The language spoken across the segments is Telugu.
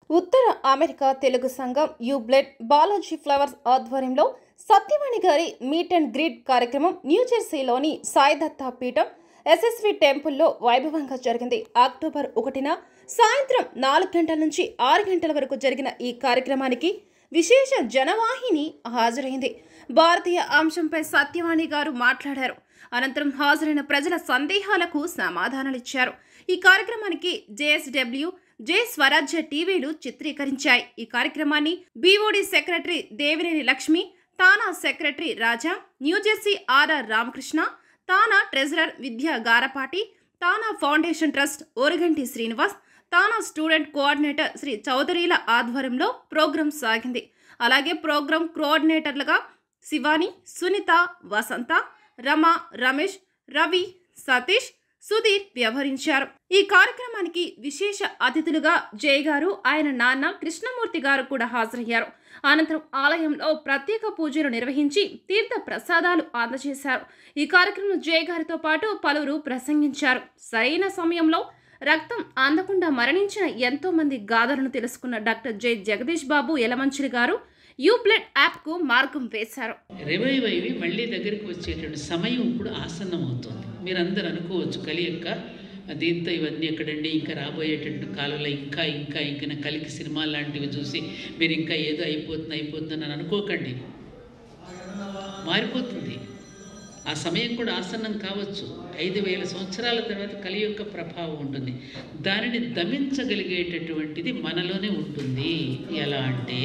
ఉత్తర అమెరికా తెలుగు సంఘం యూబ్లెడ్ బాలాజీ ఫ్లవర్స్ ఆధ్వర్యంలో సత్యవాణి గారి మీట్ అండ్ గ్రీట్ కార్యక్రమం న్యూజెర్సీలోని సాయిదత్త పీఠం ఎస్ఎస్వి టెంపుల్లో వైభవంగా జరిగింది అక్టోబర్ ఒకటిన సాయంత్రం నాలుగు గంటల నుంచి ఆరు గంటల వరకు జరిగిన ఈ కార్యక్రమానికి విశేష జనవాహిని హాజరైంది భారతీయ అంశంపై సత్యవాణి గారు మాట్లాడారు అనంతరం హాజరైన ప్రజల సందేహాలకు సమాధానాలిచ్చారు ఈ కార్యక్రమానికి జేఎస్డబ్ల్యూ జే స్వరాజ్య టీవీలు చిత్రీకరించాయి ఈ కార్యక్రమాన్ని B O D secretary Devineni Lakshmi TANA secretary Raja New Jersey R R Ramakrishna TANA treasurer Vidya Garapati TANA foundation trust Oraganti Srinivas TANA student coordinator Shri చౌదరీల ఆధ్వర్యంలో ప్రోగ్రాం సాగింది అలాగే ప్రోగ్రాం కోఆర్డినేటర్లుగా శివాని సునీత వసంత రమ రమేష్ రవి సతీష్ సుధీర్ వ్యవహరించారు ఈ కార్యక్రమానికి విశేష అతిథులుగా జయ్ గారు ఆయన నాన్న కృష్ణమూర్తి గారు కూడా హాజరయ్యారు అనంతరం ఆలయంలో ప్రత్యేక పూజలు నిర్వహించి తీర్థ ప్రసాదాలు అందజేశారు ఈ కార్యక్రమం జయ్ గారితో పాటు పలువురు ప్రసంగించారు సరైన సమయంలో రక్తం అందకుండా మరణించిన ఎంతో మంది గాథలను తెలుసుకున్న డాక్టర్ జై జగదీష్ బాబు యలమంచిలి గారు యూ బ్లడ్ యాప్కు మార్గం వేశారు రివైవ్ అయ్యి మళ్ళీ దగ్గరికి వచ్చేటువంటి సమయం ఇప్పుడు ఆసన్నం అవుతుంది మీరందరూ అనుకోవచ్చు కలి యొక్క దీంతో ఇవన్నీ ఎక్కడండి ఇంకా రాబోయేటటువంటి కాలంలో ఇంకా ఇంకా ఇంకా కలికి సినిమా లాంటివి చూసి మీరు ఇంకా ఏదో అయిపోతుంది అయిపోతుంది అని అనుకోకండి మారిపోతుంది ఆ సమయం కూడా ఆసన్నం కావచ్చు ఐదు వేల సంవత్సరాల తర్వాత కలి యొక్క ప్రభావం ఉంటుంది దానిని దమించగలిగేటటువంటిది మనలోనే ఉంటుంది ఎలా అంటే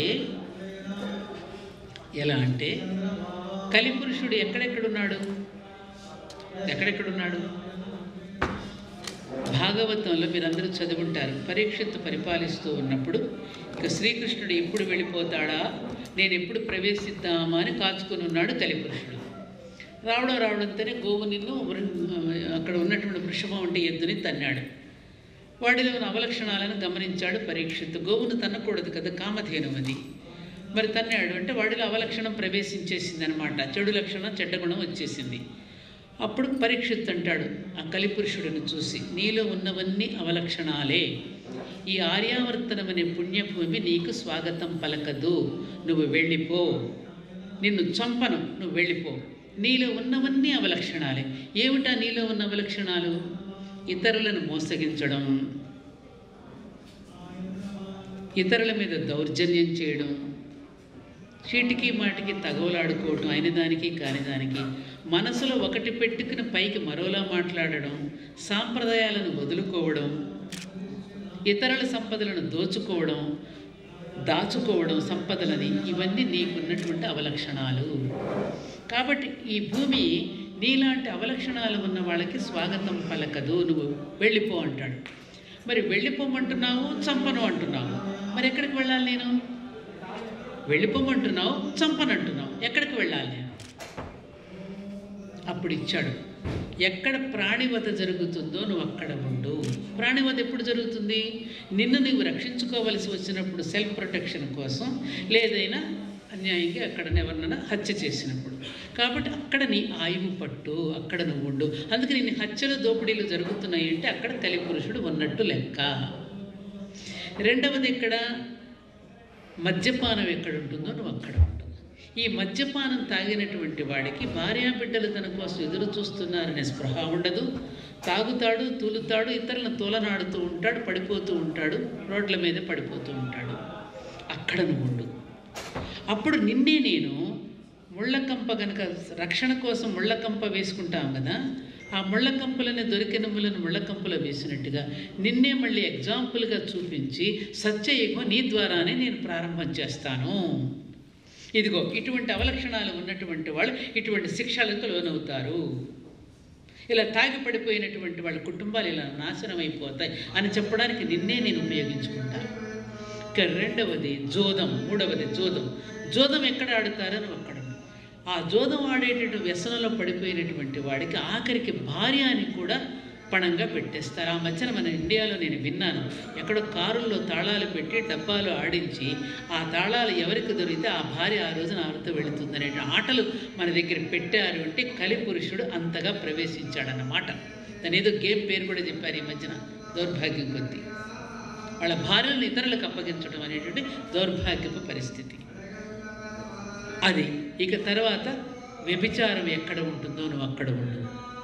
ఎలా అంటే కలిపురుషుడు ఎక్కడెక్కడున్నాడు ఎక్కడెక్కడున్నాడు భాగవతంలో మీరందరూ చదువుంటారు పరీక్షిత్తు పరిపాలిస్తూ ఉన్నప్పుడు ఇక శ్రీకృష్ణుడు ఎప్పుడు వెళ్ళిపోతాడా నేను ఎప్పుడు ప్రవేశిద్దామా అని కాచుకొని ఉన్నాడు కలిపురుషుడు రావడం రావడంతోనే గోవు నిన్ను అక్కడ ఉన్నటువంటి వృషభం అంటే ఎద్దుని తన్నాడు వాడిలో ఉన్న అవలక్షణాలను గమనించాడు పరీక్షిత్తు గోవును తన్నకూడదు కదా కామధేనం అది మరి తన్నాడు అంటే వాడిలో అవలక్షణం ప్రవేశించేసింది అనమాట చెడు లక్షణం చెడ్డ గుణం వచ్చేసింది అప్పుడు పరీక్షిత్ అంటాడు ఆ కలిపురుషుడిని చూసి నీలో ఉన్నవన్నీ అవలక్షణాలే ఈ ఆర్యావర్తనం అనే పుణ్యభూమి నీకు స్వాగతం పలకదు నువ్వు వెళ్ళిపో నిన్ను చంపను నువ్వు వెళ్ళిపో నీలో ఉన్నవన్నీ అవలక్షణాలే ఏమిటా నీలో ఉన్న అవలక్షణాలు ఇతరులను మోసగించడం ఇతరుల మీద దౌర్జన్యం చేయడం చీటికి మాటికి తగవలాడుకోవడం అయిన దానికి కాని దానికి మనసులో ఒకటి పెట్టుకుని పైకి మరోలా మాట్లాడడం సాంప్రదాయాలను వదులుకోవడం ఇతరుల సంపదలను దోచుకోవడం దాచుకోవడం సంపదలని ఇవన్నీ నీకున్నటువంటి అవలక్షణాలు కాబట్టి ఈ భూమి నీలాంటి అవలక్షణాలు ఉన్న వాళ్ళకి స్వాగతం పలకదు నువ్వు వెళ్ళిపో అంటాడు మరి వెళ్ళిపోమంటున్నావు చంపను అంటున్నావు మరి ఎక్కడికి వెళ్ళాలి నేను వెళ్ళిపోమంటున్నావు చంపనంటున్నావు ఎక్కడికి వెళ్ళాలి నేను అప్పుడు ఇచ్చాడు ఎక్కడ ప్రాణివత జరుగుతుందో నువ్వు అక్కడ ఉండు ప్రాణివత ఎప్పుడు జరుగుతుంది నిన్ను నువ్వు రక్షించుకోవలసి వచ్చినప్పుడు సెల్ఫ్ ప్రొటెక్షన్ కోసం లేదైనా అన్యాయంగా అక్కడ ఎవరినైనా హత్య చేసినప్పుడు కాబట్టి అక్కడ నీ ఆయువు పట్టు అక్కడ నువ్వు ఉండు అందుకే నీ హత్యలు దోపిడీలు జరుగుతున్నాయి అంటే అక్కడ కలిపురుషుడు ఉన్నట్టు లెక్క రెండవది ఎక్కడ మద్యపానం ఎక్కడ ఉంటుందో నువ్వు అక్కడ ఉంటుంది ఈ మద్యపానం తాగినటువంటి వాడికి భార్యాబిడ్డలు తన కోసం ఎదురు చూస్తున్నారనే స్పృహ ఉండదు తాగుతాడు తూలుతాడు ఇతరులను తోలనాడుతూ ఉంటాడు పడిపోతూ ఉంటాడు రోడ్ల మీద పడిపోతూ ఉంటాడు అక్కడ నువ్వు ఉండు అప్పుడు నిన్నే నేను ముళ్ళకంప కనుక రక్షణ కోసం ముళ్ళకంప వేసుకుంటాం కదా ఆ ముళ్ళకంపలని దొరికినములను ముళ్ళకంపలో వేసినట్టుగా నిన్నే మళ్ళీ ఎగ్జాంపుల్గా చూపించి సత్యయుగం నీ ద్వారానే నేను ప్రారంభం చేస్తాను ఇదిగో ఇటువంటి అవలక్షణాలు ఉన్నటువంటి వాళ్ళు ఇటువంటి శిక్షలకు లోనవుతారు ఇలా తాగి పడిపోయినటువంటి వాళ్ళ కుటుంబాలు ఇలా నాశనం అయిపోతాయి అని చెప్పడానికి నిన్నే నేను ఉపయోగించుకుంటాను ఇక రెండవది జోదం మూడవది జోదం జోదం ఎక్కడ ఆడుతారని అక్కడ ఆ జోదం ఆడేటటువంటి వ్యసనంలో పడిపోయినటువంటి వాడికి ఆఖరికి భార్య అని కూడా పణంగా పెట్టేస్తారు ఆ మధ్యన మన ఇండియాలో నేను విన్నాను ఎక్కడో కారుల్లో తాళాలు పెట్టి డబ్బాలు ఆడించి ఆ తాళాలు ఎవరికి దొరికితే ఆ భార్య ఆ రోజున ఆరుతో వెళుతుందనే ఆటలు మన దగ్గర పెట్టారు అంటే కలిపురుషుడు అంతగా ప్రవేశించాడన్నమాట దాని ఏదో గేమ్ పేరు కూడా చెప్పారు ఈ మధ్యన దౌర్భాగ్యం కొద్దీ వాళ్ళ భార్యలను ఇతరులకు అప్పగించడం అనేటువంటి దౌర్భాగ్యపు పరిస్థితి అది ఇక తర్వాత వ్యభిచారం ఎక్కడ ఉంటుందో నువ్వు అక్కడ ఉండు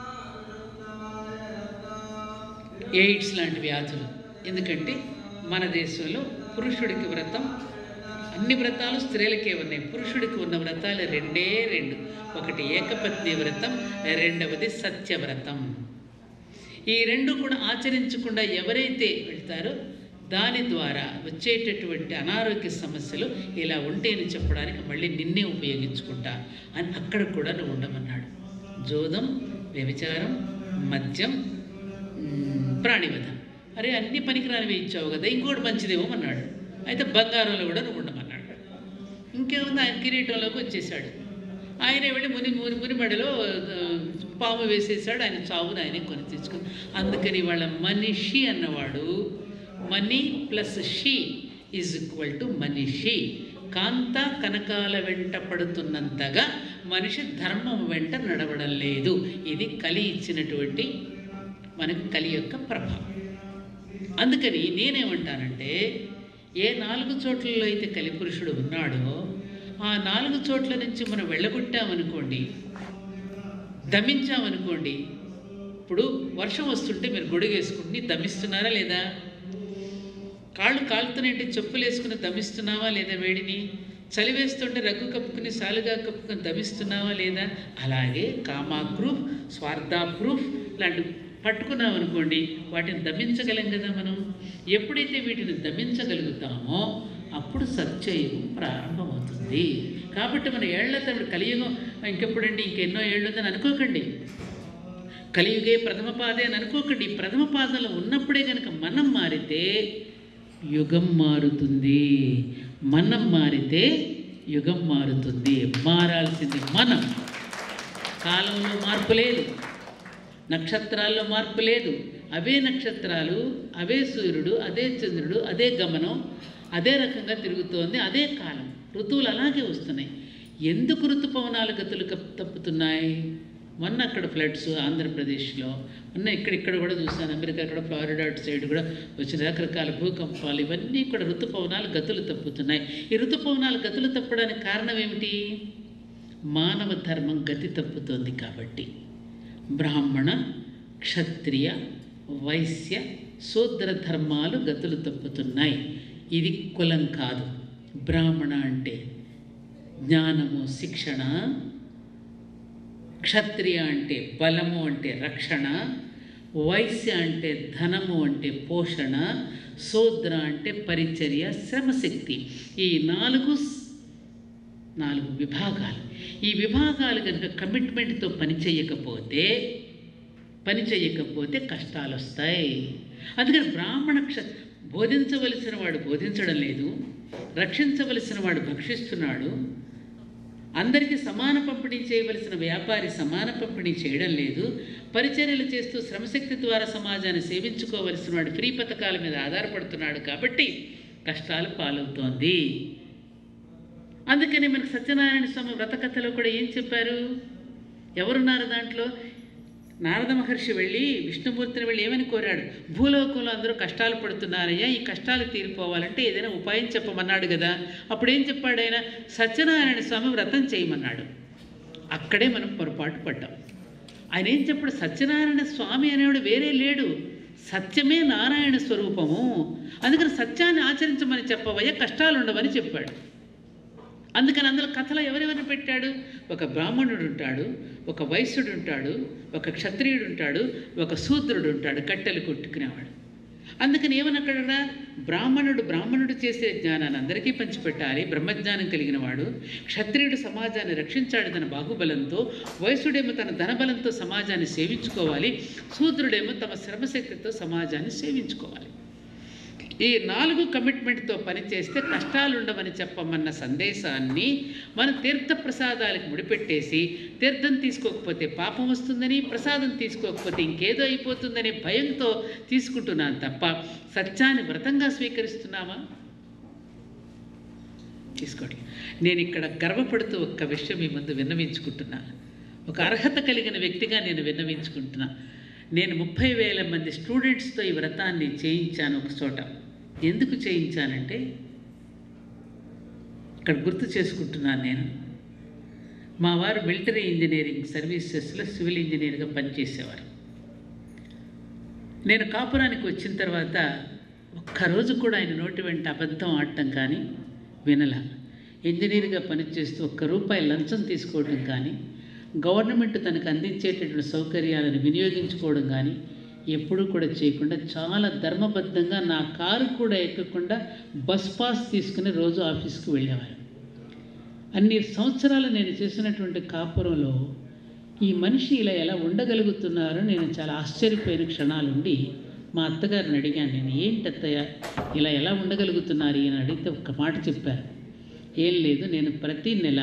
ఎయిడ్స్ లాంటి వ్యాధులు ఎందుకంటే మన దేశంలో పురుషుడికి వ్రతం అన్ని వ్రతాలు స్త్రీలకే ఉన్నాయి పురుషుడికి ఉన్న వ్రతాలు రెండే రెండు ఒకటి ఏకపత్ని వ్రతం రెండవది సత్యవ్రతం ఈ రెండు కూడా ఆచరించకుండా ఎవరైతే వెళ్తారో దాని ద్వారా వచ్చేటటువంటి అనారోగ్య సమస్యలు ఇలా ఉంటేని చెప్పడానికి మళ్ళీ నిన్నే ఉపయోగించుకుంటా అని అక్కడ కూడా నువ్వు ఉండమన్నాడు జోదం వ్యభిచారం మద్యం మ్, ప్రాణివధం అరే అన్ని పనికిరానివి ఇచ్చావు కదా ఇంకోటి మంచిదేమో అన్నాడు అయితే బంగారంలో కూడా నువ్వు ఉండమన్నాడు ఇంకేముంది ఆయన కిరీటంలోకి వచ్చేసాడు ఆయన వెళ్ళి ముని ముని ముని మెడలో ఆ, పాము వేసేసాడు ఆయన చావును ఆయనే కొని తెచ్చుకుని అందుకని వాళ్ళ మనిషి అన్నవాడు money plus she is equal to మనిషి కాంత కనకాల వెంట పడుతున్నంతగా మనిషి ధర్మం వెంట నడవడం లేదు ఇది కలి ఇచ్చినటువంటి మనకు కలి యొక్క ప్రభావం అందుకని నేనేమంటానంటే ఏ నాలుగు చోట్లలో అయితే కలిపురుషుడు ఉన్నాడో ఆ నాలుగు చోట్ల నుంచి మనం వెళ్ళగొట్టామనుకోండి దమించామనుకోండి ఇప్పుడు వర్షం వస్తుంటే మీరు గొడుగు వేసుకుని దమిస్తున్నారా లేదా కాళ్ళు కాలుతున్నాయంటే చెప్పులు వేసుకుని దమిస్తున్నావా లేదా వేడిని చలి వేస్తుంటే రగ్గు కప్పుకుని సాలుగా కప్పుకుని దమిస్తున్నావా లేదా అలాగే కామా ప్రూఫ్ స్వార్థ ప్రూఫ్ లాంటి పట్టుకున్నాం అనుకోండి వాటిని దమించగలం కదా మనం ఎప్పుడైతే వీటిని దమించగలుగుతామో అప్పుడు సత్యయుగం ప్రారంభమవుతుంది కాబట్టి మన ఏళ్ల తమిళ కలియుగం ఇంకెప్పుడండి ఇంకెన్నో ఏళ్ళు ఉందని అనుకోకండి కలియుగే ప్రథమ పాదే అని అనుకోకండి ఈ ప్రథమ పాదంలో ఉన్నప్పుడే కనుక మనం మారితే యుగం మారుతుంది మనం మారితే యుగం మారుతుంది మారాల్సింది మనం కాలంలో మార్పు లేదు నక్షత్రాల్లో మార్పు లేదు అవే నక్షత్రాలు అవే సూర్యుడు అదే చంద్రుడు అదే గమనం అదే రకంగా తిరుగుతోంది అదే కాలం ఋతువులు అలాగే వస్తున్నాయి ఎందుకు ఋతుపవనాలు గతులు కప్- తప్పుతున్నాయి మొన్న అక్కడ ఫ్లడ్స్ ఆంధ్రప్రదేశ్లో మొన్న ఇక్కడిక్కడ కూడా చూసాను అమెరికా కూడా ఫ్లారిడా అటు సైడ్ కూడా వచ్చిన రకరకాల భూకంపాలు ఇవన్నీ కూడా ఋతుపవనాలు గతులు తప్పుతున్నాయి ఈ ఋతుపవనాలు గతులు తప్పడానికి కారణం ఏమిటి మానవ ధర్మం గతి తప్పుతోంది కాబట్టి బ్రాహ్మణ క్షత్రియ వైశ్య శూద్ర ధర్మాలు గతులు తప్పుతున్నాయి ఇది కులం కాదు బ్రాహ్మణ అంటే జ్ఞానము శిక్షణ క్షత్రియ అంటే బలము అంటే రక్షణ వైశ్య అంటే ధనము అంటే పోషణ శూద్ర అంటే పరిచర్య శ్రమశక్తి ఈ నాలుగు స్- నాలుగు విభాగాలు ఈ విభాగాలు కనుక కమిట్మెంట్తో పని చేయకపోతే పని చేయకపోతే కష్టాలు వస్తాయి అందుకని బ్రాహ్మణ క్ష బోధించవలసిన వాడు బోధించడం లేదు రక్షించవలసిన వాడు భక్షిస్తున్నాడు అందరికీ సమాన పంపిణీ చేయవలసిన వ్యాపారి సమాన పంపిణీ చేయడం లేదు పరిచర్యలు చేస్తూ శ్రమశక్తి ద్వారా సమాజాన్ని సేవించుకోవలసిన వాడు ఫ్రీ పథకాల మీద ఆధారపడుతున్నాడు కాబట్టి కష్టాలు పాలవుతోంది అందుకని మనకు సత్యనారాయణ స్వామి వ్రతకథలో కూడా ఏం చెప్పారు ఎవరున్నారు దాంట్లో నారద మహర్షి వెళ్ళి విష్ణుమూర్తిని వెళ్ళి ఏమని కోరాడు భూలోకంలో అందరూ కష్టాలు పడుతున్నారయ్యా ఈ కష్టాలు తీరిపోవాలంటే ఏదైనా ఉపాయం చెప్పమన్నాడు కదా అప్పుడు ఏం చెప్పాడు ఆయన సత్యనారాయణ స్వామి వ్రతం చేయమన్నాడు అక్కడే మనం పొరపాటు పడ్డాం ఆయన ఏం చెప్పాడు సత్యనారాయణ స్వామి అనేవాడు వేరే లేడు సత్యమే నారాయణ స్వరూపము అందుకని సత్యాన్ని ఆచరించమని చెప్పవయ్యా కష్టాలు ఉండవని చెప్పాడు అందుకని అందులో కథలో ఎవరెవరిని పెట్టాడు ఒక బ్రాహ్మణుడు ఉంటాడు ఒక వైశ్యుడు ఉంటాడు ఒక క్షత్రియుడు ఉంటాడు ఒక శూద్రుడు ఉంటాడు కట్టెలు కొట్టుకునేవాడు అందుకని ఏమనక్కడ బ్రాహ్మణుడు బ్రాహ్మణుడు చేసే జ్ఞానాన్ని అందరికీ పంచిపెట్టాలి బ్రహ్మజ్ఞానం కలిగిన వాడు క్షత్రియుడు సమాజాన్ని రక్షించాడు తన బాహుబలంతో వైశ్యుడేమో తన ధనబలంతో సమాజాన్ని సేవించుకోవాలి శూద్రుడేమో తమ శ్రమశక్తితో సమాజాన్ని సేవించుకోవాలి ఈ నాలుగు కమిట్మెంట్తో పనిచేస్తే కష్టాలు ఉండవని చెప్పమన్న సందేశాన్ని మన తీర్థ ప్రసాదాలకు ముడిపెట్టేసి తీర్థం తీసుకోకపోతే పాపం వస్తుందని ప్రసాదం తీసుకోకపోతే ఇంకేదో అయిపోతుందనే భయంతో తీసుకుంటున్నాను తప్ప సత్యాన్ని వ్రతంగా స్వీకరిస్తున్నామా తీసుకోండి నేను ఇక్కడ గర్వపడుతూ ఒక్క విషయం మీ ముందు విన్నవించుకుంటున్నా ఒక అర్హత కలిగిన వ్యక్తిగా నేను విన్నవించుకుంటున్నా నేను ముప్పై వేల మంది స్టూడెంట్స్తో ఈ వ్రతాన్ని చేయించాను ఒక చోట ఎందుకు చేయించానంటే ఇక్కడ గుర్తు చేసుకుంటున్నాను నేను మా వారు మిలిటరీ ఇంజనీరింగ్ సర్వీసెస్లో సివిల్ ఇంజనీర్గా పనిచేసేవారు నేను కాపురానికి వచ్చిన తర్వాత ఒక్కరోజు కూడా ఆయన నోటి వెంట అబద్ధం ఆడటం కానీ వినల ఇంజనీర్గా పనిచేస్తూ ఒక్క రూపాయి లంచం తీసుకోవడం కానీ గవర్నమెంట్ తనకు అందించేటటువంటి సౌకర్యాలను వినియోగించుకోవడం కానీ ఎప్పుడూ కూడా చేయకుండా చాలా ధర్మబద్ధంగా నా కారు కూడా ఎక్కకుండా బస్ పాస్ తీసుకుని రోజు ఆఫీస్కి వెళ్ళేవారు అన్ని సంవత్సరాలు నేను చేసినటువంటి కాపురంలో ఈ మనిషి ఇలా ఎలా ఉండగలుగుతున్నారో నేను చాలా ఆశ్చర్యపోయిన క్షణాలుండి మా అత్తగారిని అడిగాను నేను ఏంటి అత్తయ్య ఇలా ఎలా ఉండగలుగుతున్నారు అని అడిగితే ఒక్క మాట చెప్పారు ఏం లేదు నేను ప్రతి నెల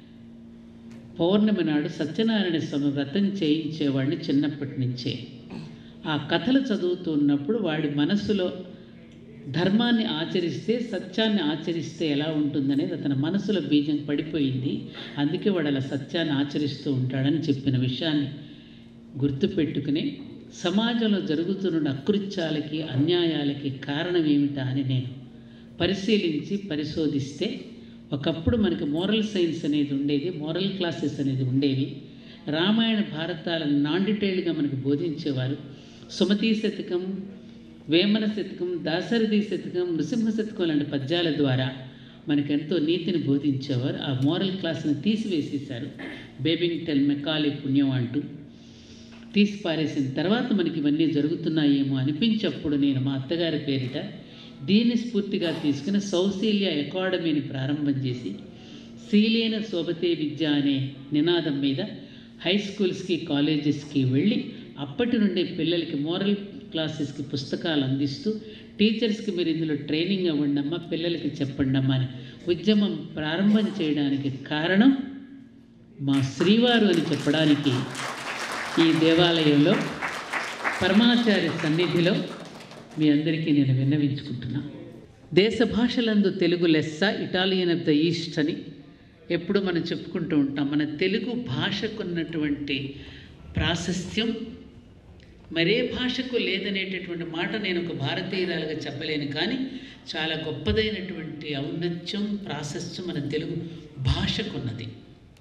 పౌర్ణమి నాడు సత్యనారాయణ స్వామి వ్రతం చేయించేవాడిని చిన్నప్పటి నుంచే ఆ కథలు చదువుతున్నప్పుడు వాడి మనస్సులో ధర్మాన్ని ఆచరిస్తే సత్యాన్ని ఆచరిస్తే ఎలా ఉంటుందనేది అతని మనసులో బీజం పడిపోయింది అందుకే వాడు అలా సత్యాన్ని ఆచరిస్తూ ఉంటాడని చెప్పిన విషయాన్ని గుర్తుపెట్టుకుని సమాజంలో జరుగుతున్న అకృత్యాలకి అన్యాయాలకి కారణం ఏమిటా అని నేను పరిశీలించి పరిశోధిస్తే ఒకప్పుడు మనకి మోరల్ సైన్స్ అనేది ఉండేది మోరల్ క్లాసెస్ అనేది ఉండేవి రామాయణ భారతాలను నాన్ డీటెయిల్డ్గా మనకు బోధించేవారు సుమతీ శతకం వేమన శతకం దాశరథి శతకం నృసింహ శతకం లాంటి పద్యాల ద్వారా మనకెంతో నీతిని బోధించేవారు ఆ మోరల్ క్లాస్ని తీసివేసేశారు బేబింగ్టన్ మెకాలీ పుణ్యం అంటూ తీసి పారేసిన తర్వాత మనకి ఇవన్నీ జరుగుతున్నాయేమో అనిపించప్పుడు నేను మా అత్తగారి పేరిట దీన్ని స్ఫూర్తిగా తీసుకుని సౌశీల్య అకాడమీని ప్రారంభం చేసి శీలేన శోభతే విద్య అనే నినాదం మీద హై స్కూల్స్కి కాలేజెస్కి వెళ్ళి అప్పటి నుండే పిల్లలకి మోరల్ క్లాసెస్కి పుస్తకాలు అందిస్తూ టీచర్స్కి మీరు ఇందులో ట్రైనింగ్ అవ్వండి అమ్మా పిల్లలకి చెప్పండి అమ్మా అని ఉద్యమం ప్రారంభం చేయడానికి కారణం మా శ్రీవారు అని చెప్పడానికి ఈ దేవాలయంలో పరమాచార్య సన్నిధిలో మీ అందరికీ నేను విన్నవించుకుంటున్నా దేశ భాషలందు తెలుగు లెస్స ఇటాలియన్ ఆఫ్ ద ఈస్ట్ అని ఎప్పుడు మనం చెప్పుకుంటూ ఉంటాం మన తెలుగు భాషకున్నటువంటి ప్రాశస్త్యం మరే భాషకు లేదనేటటువంటి మాట నేను ఒక భారతీయురాలుగా చెప్పలేను కానీ చాలా గొప్పదైనటువంటి ఔన్నత్యం ప్రాశస్త్యం మన తెలుగు భాషకున్నది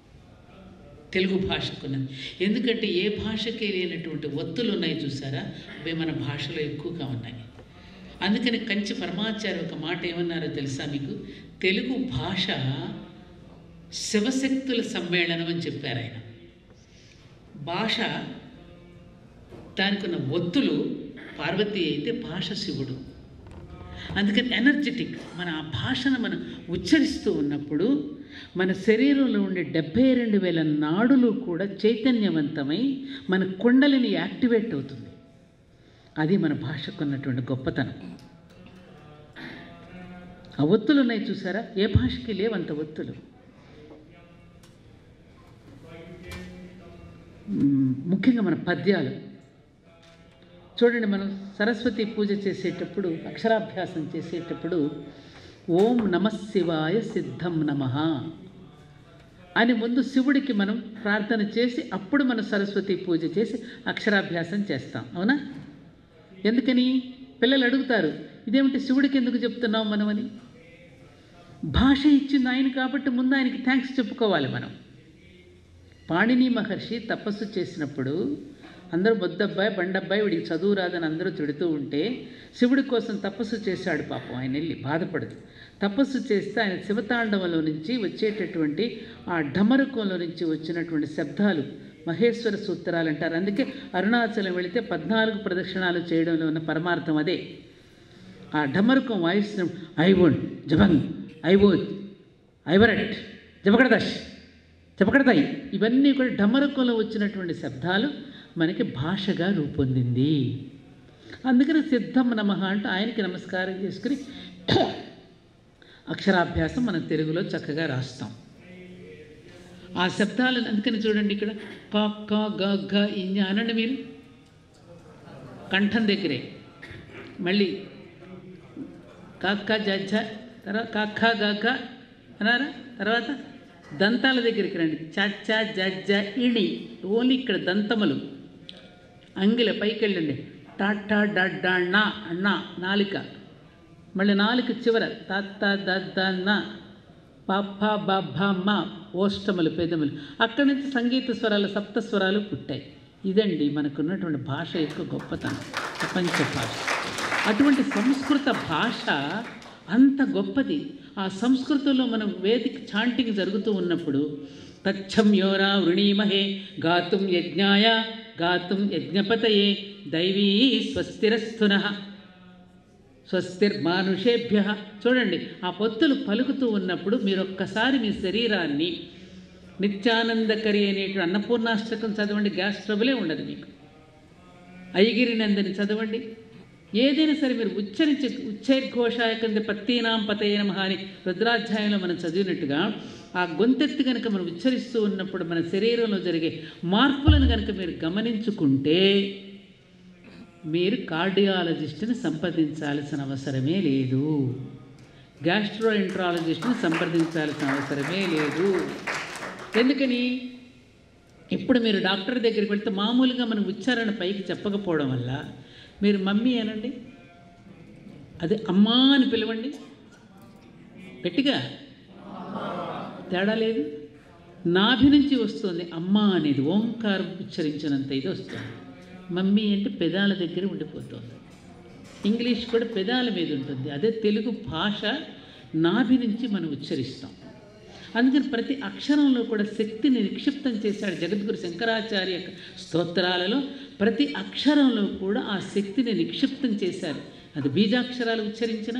తెలుగు భాషకున్నది ఎందుకంటే ఏ భాషకి లేనటువంటి ఒత్తులు ఉన్నాయి చూసారా అవి మన భాషలో ఎక్కువగా ఉన్నాయి అందుకని కంచి పరమాచార్య ఒక మాట ఏమన్నారో తెలుసా మీకు తెలుగు భాష శివశక్తుల సమ్మేళనం అని చెప్పారు ఆయన భాష దానికి ఉన్న ఒత్తులు పార్వతి అయితే భాష శివుడు అందుకని ఎనర్జెటిక్ మన ఆ భాషను మనం ఉచ్చరిస్తూ ఉన్నప్పుడు మన శరీరంలో ఉండే డెబ్బై రెండు వేల నాడులు కూడా చైతన్యవంతమై మన కుండలిని యాక్టివేట్ అవుతుంది అది మన భాషకు ఉన్నటువంటి గొప్పతనం ఆ ఒత్తులు ఉన్నాయి చూసారా ఏ భాషకి లేవంత ఒత్తులు మ్, ముఖ్యంగా మన పద్యాలు చూడండి మనం సరస్వతి పూజ చేసేటప్పుడు అక్షరాభ్యాసం చేసేటప్పుడు ఓం నమ శివాయ సిద్ధం నమ అని ముందు శివుడికి మనం ప్రార్థన చేసి అప్పుడు మనం సరస్వతి పూజ చేసి అక్షరాభ్యాసం చేస్తాం అవునా ఎందుకని పిల్లలు అడుగుతారు ఇదేమిటి శివుడికి ఎందుకు చెప్తున్నాం మనం అని భాష ఇచ్చింది ఆయన కాబట్టి ముందు ఆయనకి థ్యాంక్స్ చెప్పుకోవాలి మనం పాణిని మహర్షి తపస్సు చేసినప్పుడు అందరూ బొద్దబ్బాయి బండబ్బాయి వీడికి చదువు రాదని అందరూ తిడుతూ ఉంటే శివుడి కోసం తపస్సు చేశాడు పాపం ఆయన వెళ్ళి బాధపడదు తపస్సు చేస్తే ఆయన శివతాండవంలో నుంచి వచ్చేటటువంటి ఆ ఢమరుకంలో నుంచి వచ్చినటువంటి శబ్దాలు మహేశ్వర సూత్రాలు అంటారు అందుకే అరుణాచలం వెళితే పద్నాలుగు ప్రదక్షిణాలు చేయడంలో ఉన్న పరమార్థం అదే ఆ ఢమరుకం వాయిస్తున్న ఐవోన్ జబంగ్ ఐవోన్ ఐవరట్ జపకడదాష్ చెప్పకడతాయి ఇవన్నీ కూడా ఢమరకంలో వచ్చినటువంటి శబ్దాలు మనకి భాషగా రూపొందింది అందుకని సిద్ధం నమ అంటే ఆయనకి నమస్కారం చేసుకుని అక్షరాభ్యాసం మనం తెలుగులో చక్కగా రాస్తాం ఆ శబ్దాలను అందుకని చూడండి ఇక్కడ కా కా గ ఘ ఇញఅనండి మీరు కంఠం దగ్గరే మళ్ళీ కాక్క జజ్జ తర్వాత కాక్క గగ్గ అన్నారా తర్వాత దంతాల దగ్గరికి రండి చచ్చ జజ్జ ఇణి ఓన్లీ ఇక్కడ దంతములు అంగిల పైకి వెళ్ళండి టాటా డడ్డా అన్నా నాలిక మళ్ళీ నాలుగు చివర తత్త దన్న పప్ప బబ్బ మ ఓష్టములు పెదములు అక్కడి నుంచి సంగీత స్వరాలు సప్త స్వరాలు పుట్టాయి ఇదండి మనకున్నటువంటి భాష యొక్క గొప్పతనం ప్రపంచ భాష అటువంటి సంస్కృత భాష అంత గొప్పది ఆ సంస్కృతంలో మనం వేదిక చాంటింగ్ జరుగుతూ ఉన్నప్పుడు తచ్చం యోరా వృణీమహే గాతుం యజ్ఞాయ గాతుం యజ్ఞపతయే దైవీ స్వస్తిరస్థున స్వస్తిర్మానుషేభ్య చూడండి ఆ పొత్తులు పలుకుతూ ఉన్నప్పుడు మీరు ఒక్కసారి మీ శరీరాన్ని నిత్యానందకరి అనేటువంటి అన్నపూర్ణాష్టకం చదవండి గ్యాస్ ట్రబులే ఉండదు మీకు ఐగిరి నందని చదవండి ఏదైనా సరే మీరు ఉచ్చరించి ఉచ్చైర్ఘోషాయ కింద పత్తీనాం పతయ నమః అని రుద్రాధ్యాయంలో మనం చదివినట్టుగా ఆ గొంతెత్తి కనుక మనం ఉచ్చరిస్తూ ఉన్నప్పుడు మన శరీరంలో జరిగే మార్పులను కనుక మీరు గమనించుకుంటే మీరు కార్డియాలజిస్ట్ని సంప్రదించాల్సిన అవసరమే లేదు గ్యాస్ట్రోఎంట్రాలజిస్ట్ని సంప్రదించాల్సిన అవసరమే లేదు ఎందుకని ఇప్పుడు మీరు డాక్టర్ దగ్గరికి వెళ్తే మామూలుగా మనం ఉచ్చారణ పైకి చెప్పకపోవడం వల్ల మీరు మమ్మీ అనండి అదే అమ్మా అని పిలవండి గట్టిగా తేడా లేదు నాభి నుంచి వస్తుంది అమ్మ అనేది ఓంకారం ఉచ్చరించినంత ఇది వస్తుంది మమ్మీ అంటే పెదాల దగ్గర ఉండిపోతుంది ఇంగ్లీష్ కూడా పెదాల మీద ఉంటుంది అదే తెలుగు భాష నాభి నుంచి మనం ఉచ్చరిస్తాం అందుకని ప్రతి అక్షరంలో కూడా శక్తిని నిక్షిప్తం చేశాడు జగద్గురు శంకరాచార్య యొక్క స్తోత్రాలలో ప్రతి అక్షరంలో కూడా ఆ శక్తిని నిక్షిప్తం చేశారు అది బీజాక్షరాలు ఉచ్చరించిన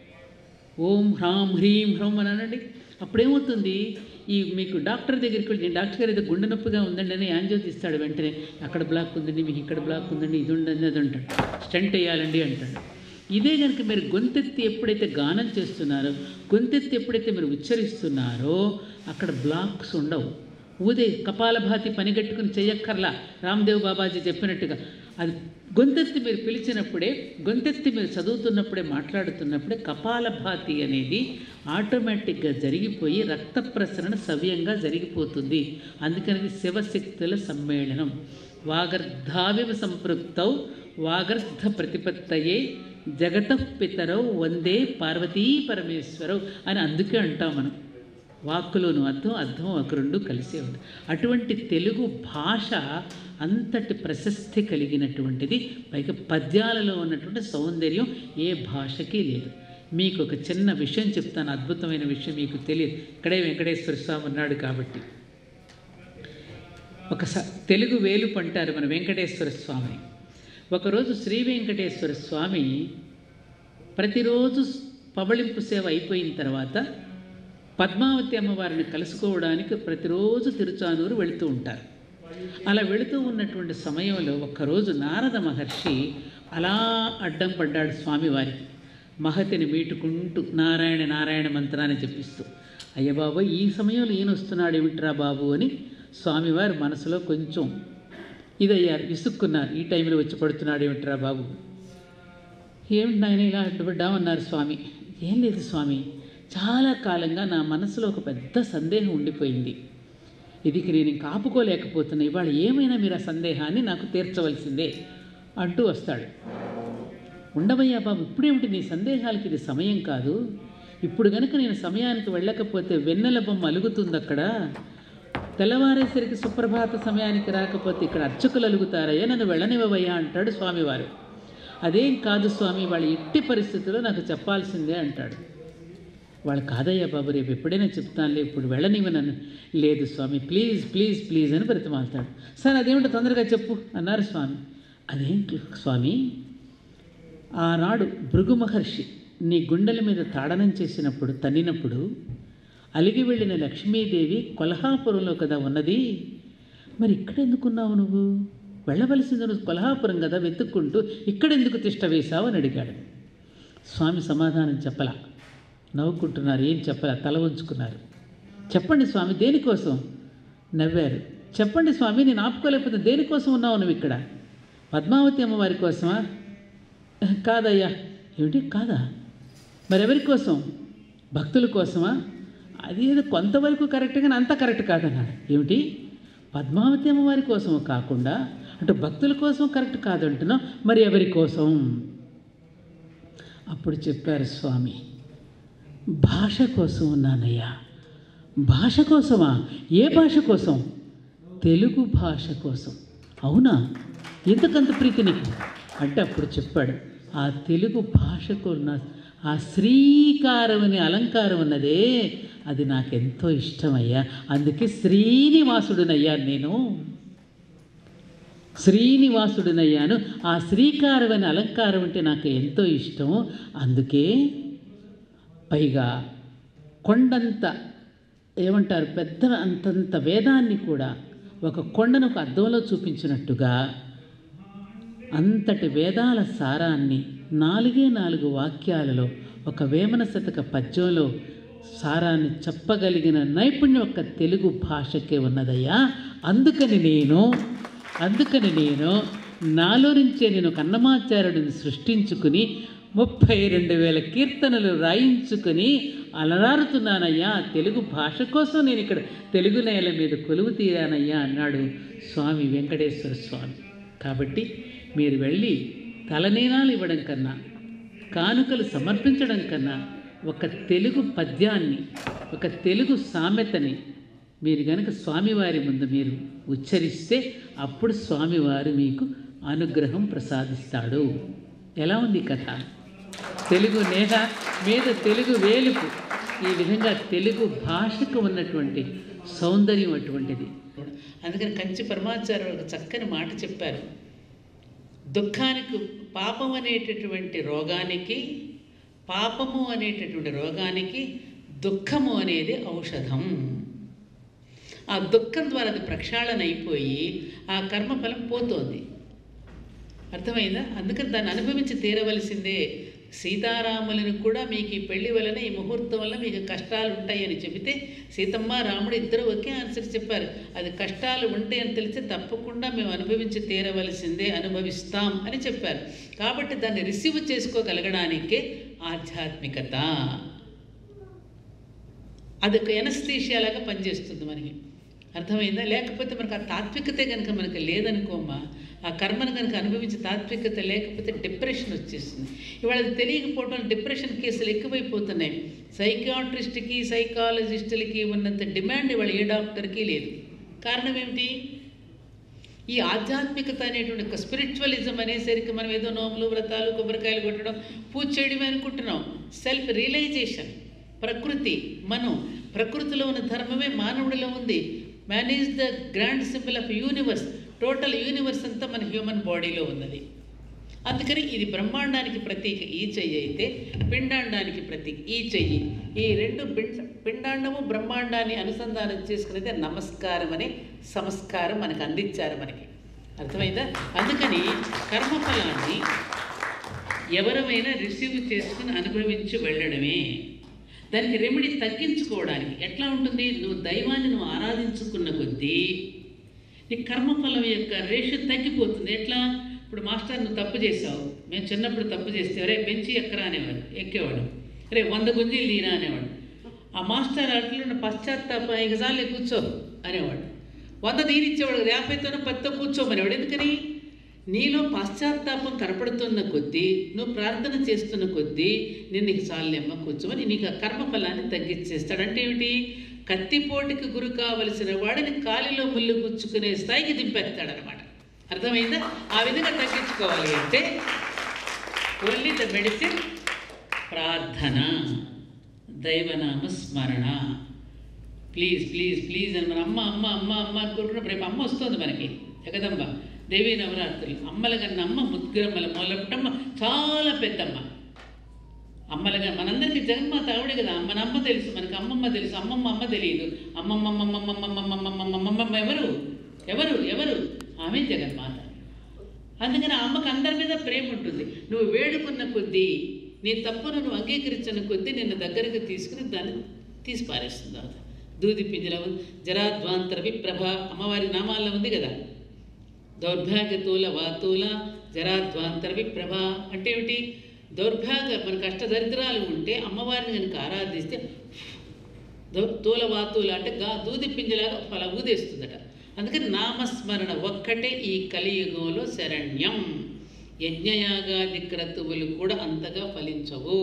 ఓం హ్రాం హ్రీం హ్రౌం అని అనండి అప్పుడేమవుతుంది ఈ మీకు డాక్టర్ దగ్గరికి వెళ్ళి "నేను డాక్టర్ గారు ఏదో గుండె నొప్పిగా ఉందండి అని యాంజో తీస్తాడు వెంటనే అక్కడ బ్లాక్ ఉందండి మీకు ఇక్కడ బ్లాక్ ఉందండి ఇది ఉండండి అది అంటాడు స్టెంట్ వేయాలండి అంటాడు ఇదే కనుక మీరు గొంతెత్తి ఎప్పుడైతే గానం చేస్తున్నారో గొంతెత్తి ఎప్పుడైతే మీరు ఉచ్చరిస్తున్నారో అక్కడ బ్లాక్స్ ఉండవు ఊదే కపాలభాతి పనిగట్టుకుని చెయ్యక్కర్లా రామ్దేవ్ బాబాజీ చెప్పినట్టుగా అది గొంతెత్తి మీరు పిలిచినప్పుడే గొంతెత్తి మీరు చదువుతున్నప్పుడే మాట్లాడుతున్నప్పుడే కపాలభాతి అనేది ఆటోమేటిక్గా జరిగిపోయి రక్త ప్రసరణ సవ్యంగా జరిగిపోతుంది అందుకని శివశక్తుల సమ్మేళనం వాగర్ధావివ సంపృక్తౌ వాగర్ధ ప్రతిపత్తయే జగత పితరౌ వందే పార్వతీ పరమేశ్వరౌ అని అందుకే అంటాం మనం వాక్కులోను అర్థం అర్థం ఒక రెండు కలిసే ఉంది అటువంటి తెలుగు భాష అంతటి ప్రశస్తి కలిగినటువంటిది పైగా పద్యాలలో ఉన్నటువంటి సౌందర్యం ఏ భాషకి లేదు మీకు ఒక చిన్న విషయం చెప్తాను అద్భుతమైన విషయం మీకు తెలియదు ఇక్కడే వెంకటేశ్వర స్వామి ఉన్నాడు కాబట్టి ఒక స తెలుగు వేలు పంటారు మన వెంకటేశ్వర స్వామిని ఒకరోజు శ్రీ వెంకటేశ్వర స్వామి ప్రతిరోజు పవళింపు సేవ అయిపోయిన తర్వాత పద్మావతి అమ్మవారిని కలుసుకోవడానికి ప్రతిరోజు తిరుచానూరు వెళుతూ ఉంటారు అలా వెళుతూ ఉన్నటువంటి సమయంలో ఒక్కరోజు నారద మహర్షి అలా అడ్డం పడ్డాడు స్వామివారికి మహతిని మీటుకుంటూ నారాయణ నారాయణ మంత్రాన్ని జపిస్తూ అయ్య బాబు ఈ సమయంలో ఈయన వస్తున్నాడు ఏమిట్రా బాబు అని స్వామివారి మనసులో కొంచెం ఇదయ్యారు విసుక్కున్నారు ఈ టైంలో వచ్చి పడుతున్నాడు ఏమిట్రా బాబు ఏమిటి నాయన ఇలా అడ్డుపడ్డామన్నారు స్వామి ఏం లేదు స్వామి చాలా కాలంగా నా మనసులో ఒక పెద్ద సందేహం ఉండిపోయింది ఇది నేను ఇంకా ఆపుకోలేకపోతున్నా ఇవాళ ఏమైనా మీరు ఆ సందేహాన్ని నాకు తీర్చవలసిందే అంటూ వస్తాడు ఉండవయ్యా బాబు ఇప్పుడేమిటి నీ సందేహాలకి ఇది సమయం కాదు ఇప్పుడు గనుక నేను సమయానికి వెళ్ళకపోతే వెన్నెల బొమ్మ అలుగుతుంది అక్కడ తెల్లవారేసరికి సుప్రభాత సమయానికి రాకపోతే ఇక్కడ అర్చకులు అలుగుతారయ్యా నన్ను వెళ్ళనివ్వవయ్యా అంటాడు స్వామివారు అదేం కాదు స్వామి వాళ్ళ ఎట్టి పరిస్థితుల్లో నాకు చెప్పాల్సిందే అంటాడు వాళ్ళు కాదయ్యా బాబు రేపు ఎప్పుడైనా చెప్తానులే ఇప్పుడు వెళ్ళనివ్వనను లేదు స్వామి ప్లీజ్ ప్లీజ్ ప్లీజ్ అని బ్రతిమాలుతాడు సరే అదేమిటో తొందరగా చెప్పు అన్నారు స్వామి అదేంటి స్వామి ఆనాడు భృగు మహర్షి నీ గుండెల మీద తాడనం చేసినప్పుడు తన్నినప్పుడు అలిగి వెళ్ళిన లక్ష్మీదేవి కొల్హాపురంలో కదా ఉన్నది మరి ఇక్కడ ఎందుకున్నావు నువ్వు వెళ్ళవలసింది నువ్వు కొల్హాపురం కదా వెతుక్కుంటూ ఇక్కడెందుకు తిష్ట వేశావు అని అడిగాడు స్వామి సమాధానం చెప్పలా నవ్వుకుంటున్నారు ఏం చెప్పలా తల ఉంచుకున్నారు చెప్పండి స్వామి దేనికోసం నవ్వారు చెప్పండి స్వామి నేను ఆపుకోలేకపోతే దేనికోసం ఉన్నావు నువ్వు ఇక్కడ పద్మావతి అమ్మవారి కోసమా కాదయ్యా ఏమిటి కాదా మరెవరి కోసం భక్తుల కోసమా అది ఏదో కొంతవరకు కరెక్ట్ కానీ అంత కరెక్ట్ కాదన్నాడు ఏమిటి పద్మావతి అమ్మవారి కోసం కాకుండా అంటే భక్తుల కోసం కరెక్ట్ కాదంటున్నావు మరి ఎవరి కోసం అప్పుడు చెప్పారు స్వామి భాష కోసం ఉన్నానయ్యా భాష కోసమా ఏ భాష కోసం తెలుగు భాష కోసం అవునా ఎందుకంత ప్రీతి నీకు అంటే అప్పుడు చెప్పాడు ఆ తెలుగు భాషకు ఉన్న ఆ శ్రీకారం అనే అలంకారం ఉన్నదే అది నాకెంతో ఇష్టమయ్యా అందుకే శ్రీనివాసుడునయ్యా నేను శ్రీనివాసుడినయ్యాను ఆ శ్రీకారం అనే అలంకారం అంటే నాకు ఎంతో ఇష్టం అందుకే పైగా కొండంత ఏమంటారు పెద్ద అంతంత వేదాన్ని కూడా ఒక కొండను ఒక అద్దంలో చూపించినట్టుగా అంతటి వేదాల సారాన్ని నాలుగే నాలుగు వాక్యాలలో ఒక వేమన శతక పద్యంలో సారాన్ని చెప్పగలిగిన నైపుణ్యం ఒక తెలుగు భాషకే ఉన్నదయ్యా అందుకని నేను అందుకని నేను నాలో నుంచే నేను ఒక అన్నమాచార్యుడిని సృష్టించుకుని ముప్పై రెండు వేల కీర్తనలు రాయించుకుని అలరారుతున్నానయ్యా తెలుగు భాష కోసం నేను ఇక్కడ తెలుగు నేల మీద కొలువు తీరానయ్యా అన్నాడు స్వామి వెంకటేశ్వర స్వామి కాబట్టి మీరు వెళ్ళి తలనీనాలు ఇవ్వడం కన్నా కానుకలు సమర్పించడం కన్నా ఒక తెలుగు పద్యాన్ని ఒక తెలుగు సామెతని మీరు కనుక స్వామివారి ముందు మీరు ఉచ్చరిస్తే అప్పుడు స్వామివారు మీకు అనుగ్రహం ప్రసాదిస్తాడు ఎలా ఉంది కథ తెలుగు నేల మీద తెలుగు వేలుపు ఈ విధంగా తెలుగు భాషకు ఉన్నటువంటి సౌందర్యం అటువంటిది అందుకని కంచి పరమాచార్య ఒక చక్కని మాట చెప్పారు దుఃఖానికి పాపం అనేటటువంటి రోగానికి పాపము అనేటటువంటి రోగానికి దుఃఖము అనేది ఔషధం ఆ దుఃఖం ద్వారా అది ప్రక్షాళన అయిపోయి ఆ కర్మఫలం పోతోంది అర్థమైందా అందుకని దాన్ని అనుభవించి తీరవలసిందే సీతారాములను కూడా మీకు ఈ పెళ్లి వలన ఈ ముహూర్తం వల్ల మీకు కష్టాలు ఉంటాయని చెబితే సీతమ్మ రాముడు ఇద్దరు ఒకే ఆన్సర్ చెప్పారు అది కష్టాలు ఉంటాయని తెలిసి తప్పకుండా మేము అనుభవించి తీరవలసిందే అనుభవిస్తాం అని చెప్పారు కాబట్టి దాన్ని రిసీవ్ చేసుకోగలగడానికే ఆధ్యాత్మికత అది ఒక ఎనస్థీషియాలాగా పనిచేస్తుంది మనకి అర్థమైందా లేకపోతే మనకు ఆ తాత్వికతే కనుక మనకు లేదనుకోమా ఆ కర్మను కనుక అనుభవించి తాత్వికత లేకపోతే డిప్రెషన్ వచ్చేస్తుంది ఇవాళ అది తెలియకపోవడం వల్ల డిప్రెషన్ కేసులు ఎక్కువైపోతున్నాయి సైకాట్రిస్ట్కి సైకాలజిస్టులకి ఉన్నంత డిమాండ్ ఇవాళ ఏ డాక్టర్కి లేదు కారణం ఏమిటి ఈ ఆధ్యాత్మికత అనేటువంటి ఒక స్పిరిచువలిజం అనేసరికి మనం ఏదో నోములు వ్రతాలు కొబ్బరికాయలు కొట్టడం పూజ చేయడమే అనుకుంటున్నాం సెల్ఫ్ రియలైజేషన్ ప్రకృతి మనం ప్రకృతిలో ఉన్న ధర్మమే మానవుడిలో ఉంది man is the grand symbol of universe total universe అంతా మన హ్యూమన్ బాడీలో ఉన్నది అందుకని ఇది బ్రహ్మాండానికి ప్రతీక ఈ చెయ్యి అయితే పిండాండానికి ప్రతీక ఈ చెయ్యి ఈ రెండు పిండ పిండాండము బ్రహ్మాండాన్ని అనుసంధానం చేసుకునేదే నమస్కారం అనే సంస్కారం మనకు అందించారు మనకి అర్థమైందా అందుకని కర్మఫలాన్ని ఎవరమైనా రిసీవ్ చేసుకుని అనుభవించి వెళ్ళడమే దానికి రెమెడీ తగ్గించుకోవడానికి ఎట్లా ఉంటుంది నువ్వు దైవాన్ని నువ్వు ఆరాధించుకున్న కొద్దీ నీ కర్మఫలం యొక్క రేషియో తగ్గిపోతుంది ఎట్లా ఇప్పుడు మాస్టర్ నువ్వు తప్పు చేసావు మేము చిన్నప్పుడు తప్పు చేస్తే రే బెంచి ఎక్కరా అనేవాడు ఎక్కేవాడు రే వంద గుంజీలు తీరా అనేవాడు ఆ మాస్టర్ అట్లున్న పశ్చాత్తాప ఇక చాలే కూర్చో అనేవాడు వంద తీరిచ్చేవాడు రేపైతోనే పత్తో కూర్చోమనేవాడు ఎందుకని నీలో పశ్చాత్తాపం కనపడుతున్న కొద్దీ నువ్వు ప్రార్థన చేస్తున్న కొద్దీ నేను నీకు చాలేమ్మ కూర్చోమని నీకు ఆ కర్మఫలాన్ని తగ్గించేస్తాడు అంటే ఏమిటి కత్తిపోటుకి గురి కావలసిన వాడిని కాలిలో ముళ్ళు గుచ్చుకునే స్థాయికి దింపేస్తాడనమాట అర్థమైందా ఆ విధంగా తగ్గించుకోవాలి అంటే ఓన్లీ ద మెడిసిన్ ప్రార్థన దైవనామ స్మరణ ప్లీజ్ ప్లీజ్ ప్లీజ్ అని మన అమ్మ అమ్మ అమ్మ అమ్మ అనుకుంటున్నప్పుడు రేపు అమ్మ వస్తుంది మనకి జగదంబ దేవీ నవరాత్రులు అమ్మల కన్నా అమ్మ ముద్దురమ్మల మొలపుటమ్మ చాలా పెద్దమ్మ అమ్మలుగా మనందరికీ జగన్మాత ఆవిడే కదా మన అమ్మ తెలుసు మనకి అమ్మమ్మ తెలుసు అమ్మమ్మ అమ్మ తెలియదు అమ్మమ్మమ్మమ్మమ్మమ్మమ్మమ్మమ్మమ్మ ఎవరు ఎవరు ఎవరు ఆమె జగన్మాత అందుకని ఆ అమ్మకి అందరి మీద ప్రేమ ఉంటుంది నువ్వు వేడుకున్న కొద్దీ నీ తప్పును నువ్వు అంగీకరించిన కొద్దీ నిన్ను దగ్గరకు తీసుకుని దాన్ని తీసి పారేస్తుంది ఆవిడ. దూది పింజల జరాధ్వాంతర విప్రభ అమ్మవారి నామాల్లో ఉంది కదా దౌర్భాగ్యతూల వాతూల జరాధ్వాంతర విప్రభ అంటే ఏమిటి దౌర్భాగ్య మన కష్ట దరిద్రాలు ఉంటే అమ్మవారిని కనుక ఆరాధిస్తే దౌ- తూల వాతుల అంటే గా దూది పింజలాగా ఫల ఊదేస్తుందట అందుకని నామస్మరణ ఒక్కటే ఈ కలియుగంలో శరణ్యం యజ్ఞయాగాది క్రతువులు కూడా అంతగా ఫలించవు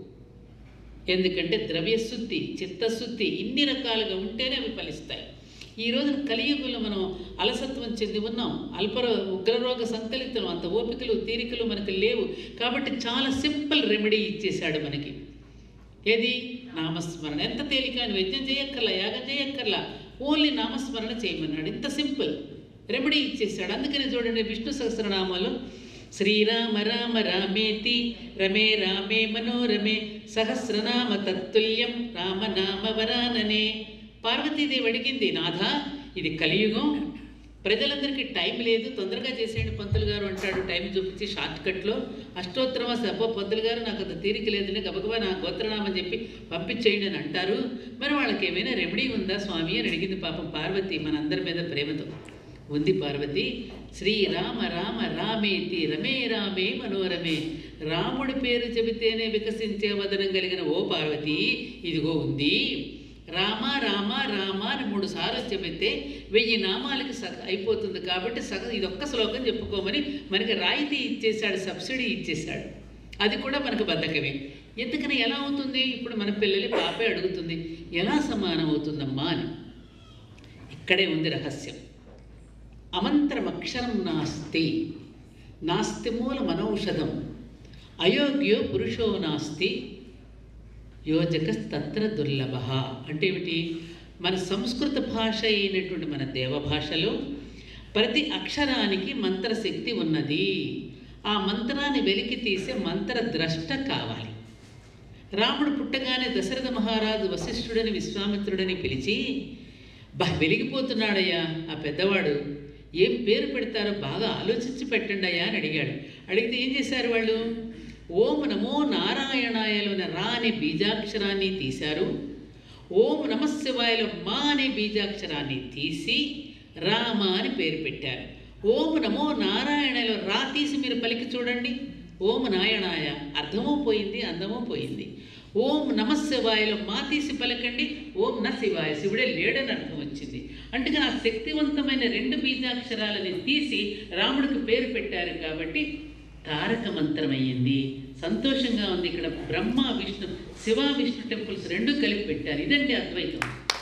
ఎందుకంటే ద్రవ్యశుద్ధి చిత్తశుద్ధి ఇన్ని రకాలుగా ఉంటేనే అవి ఫలిస్తాయి ఈ రోజున కలియుగంలో మనం అలసత్వం చెంది ఉన్నాం అల్పర ఉగ్రరోగ సంకలితం అంత ఓపికలు తీరికలు మనకు లేవు కాబట్టి చాలా సింపుల్ రెమెడీ ఇచ్చేశాడు మనకి ఏది నామస్మరణ ఎంత తేలిక నువ్వు యజ్ఞం చేయక్కర్లా యాగం చేయక్కర్లా ఓన్లీ నామస్మరణ చేయమన్నాడు ఇంత సింపుల్ రెమెడీ ఇచ్చేసాడు అందుకని చూడండి విష్ణు సహస్రనామాలు శ్రీరామ రామ రామేతి రమే రామే మనోరమే సహస్రనామ తత్తుల్యం రామనామ వరాననే పార్వతీదేవి అడిగింది నాథ ఇది కలియుగం ప్రజలందరికీ టైం లేదు తొందరగా చేసేయండి పంతులు గారు అంటాడు టైం చూపించి షార్ట్ కట్లో అష్టోత్తరమ సభ పంతులు గారు నాకు అంత తీరిక లేదని గబగబా నా గోత్రనామం చెప్పి పంపించేయండి అని అంటారు మరి వాళ్ళకి ఏమైనా రెమెడీ ఉందా స్వామి అని అడిగింది పాపం పార్వతి మనందరి మీద ప్రేమతో ఉంది పార్వతి శ్రీరామ రామ రామేతి రమే రామే మనోరమే రాముడి పేరు చెబితేనే వికసించే వదనం కలిగిన ఓ పార్వతి ఇదిగో ఉంది రామ రామ రామ అని మూడు సార్లు చెబితే వెయ్యి నామాలకి సగ అయిపోతుంది కాబట్టి సగం ఇది ఒక్క శ్లోకం చెప్పుకోమని మనకి రాయితీ ఇచ్చేశాడు సబ్సిడీ ఇచ్చేశాడు అది కూడా మనకు బద్ధకమే ఎందుకని ఎలా అవుతుంది ఇప్పుడు మన పిల్లలి పాపే అడుగుతుంది ఎలా సమానం అవుతుందమ్మా అని ఇక్కడే ఉంది రహస్యం అమంత్రమక్షరం నాస్తి నాస్తి మూల మనౌషధం అయోగ్యో పురుషో నాస్తి యోజక తత్ర దుర్లభ అంటే ఏమిటి మన సంస్కృత భాష అయినటువంటి మన దేవభాషలో ప్రతి అక్షరానికి మంత్రశక్తి ఉన్నది ఆ మంత్రాన్ని వెలికి తీసే మంత్రద్రష్ట కావాలి రాముడు పుట్టగానే దశరథ మహారాజు వశిష్ఠుడని విశ్వామిత్రుడని పిలిచి బా వెలిగిపోతున్నాడయ్యా ఆ పెద్దవాడు ఏం పేరు పెడతారో బాగా ఆలోచించి పెట్టండి అయ్యా అని అడిగాడు అడిగితే ఏం చేశారు వాళ్ళు ఓం నమో నారాయణాయలోని రా అనే బీజాక్షరాన్ని తీశారు ఓం నమశివాయలో మా అనే బీజాక్షరాన్ని తీసి రామ అని పేరు పెట్టారు ఓం నమో నారాయణలో రా తీసి మీరు పలికి చూడండి ఓం నాయణాయ అర్థమూ పోయింది అందమూ పోయింది ఓం నమ శివాయలో మా తీసి పలకండి ఓం న శివాయ శివుడే లేడని అర్థం వచ్చింది అంటే ఆ శక్తివంతమైన రెండు బీజాక్షరాలని తీసి రాముడికి పేరు పెట్టారు కాబట్టి తారక మంత్రం అయ్యింది సంతోషంగా ఉంది ఇక్కడ బ్రహ్మ విష్ణు శివ విష్ణు టెంపుల్స్ రెండు కలిపి పెట్టారు ఇదండి అద్వైతం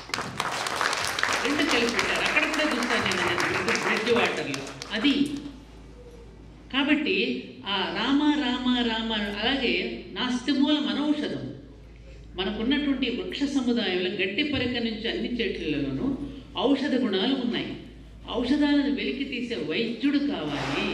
రెండు కలిపి పెట్టారు అక్కడ కూడా చూస్తాను నేను బ్రిడ్జ్ వాటర్లో అది కాబట్టి ఆ రామ రామ రామ అలాగే నాస్తిమూల మనౌషధం మనకున్నటువంటి వృక్ష సముదాయంలో గట్టి పరిక నుంచి అన్ని చెట్లలోనూ ఔషధ గుణాలు ఉన్నాయి ఔషధాలను వెలికి తీసే వైద్యుడు కావాలి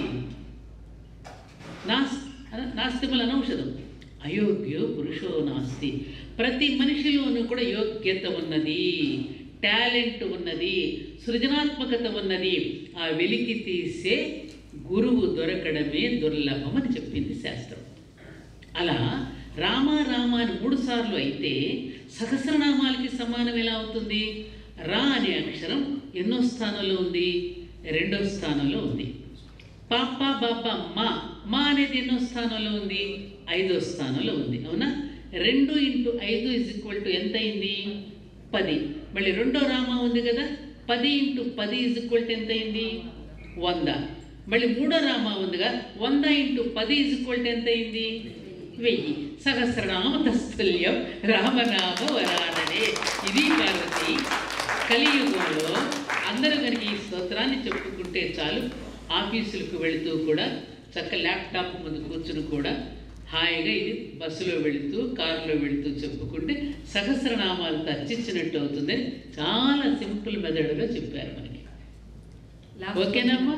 నాస్ నాస్తిమల అనౌషధం అయోగ్యో పురుషో నాస్తి ప్రతి మనిషిలోనూ కూడా యోగ్యత ఉన్నది టాలెంట్ ఉన్నది సృజనాత్మకత ఉన్నది ఆ వెలికి తీసే గురువు దొరకడమే దుర్లభం అని చెప్పింది శాస్త్రం అలా రామ రామ అని మూడు సార్లు అయితే సహస్రనామాలకి సమానం ఎలా అవుతుంది రా అనే అక్షరం ఎన్నో స్థానంలో ఉంది రెండో స్థానంలో ఉంది పాప బాప మా మా అనేది ఎన్నో స్థానంలో ఉంది ఐదో స్థానంలో ఉంది అవునా రెండు ఇంటూ ఐదు ఇజ్ ఈక్వల్ టు ఎంత అయింది పది మళ్ళీ రెండో రామ ఉంది కదా పది ఇంటూ పది ఇజ్ ఈక్వల్ టు ఎంత అయింది వంద మళ్ళీ మూడో రామ ఉందిగా వంద ఇంటూ పది ఇజ్ ఈక్వల్ టు ఎంత అయింది వెయ్యి సహస్రనామ తస్తుల్యం రామనామ వరాననే ఇది పార్వతి కలియుగంలో అందరూ కనుక ఈ స్తోత్రాన్ని చెప్పుకుంటే చాలు ఆఫీసులకు వెళుతూ కూడా చక్క ల్యాప్టాప్ ముందు కూర్చుని కూడా హాయిగా ఇది బస్సులో వెళుతూ కారులో వెళుతూ చెప్పుకుంటే సహస్రనామాలతో అర్చించినట్టు అవుతుందని చాలా సింపుల్ మెథడ్లో చెప్పారు మనకి ఓకేనమ్మా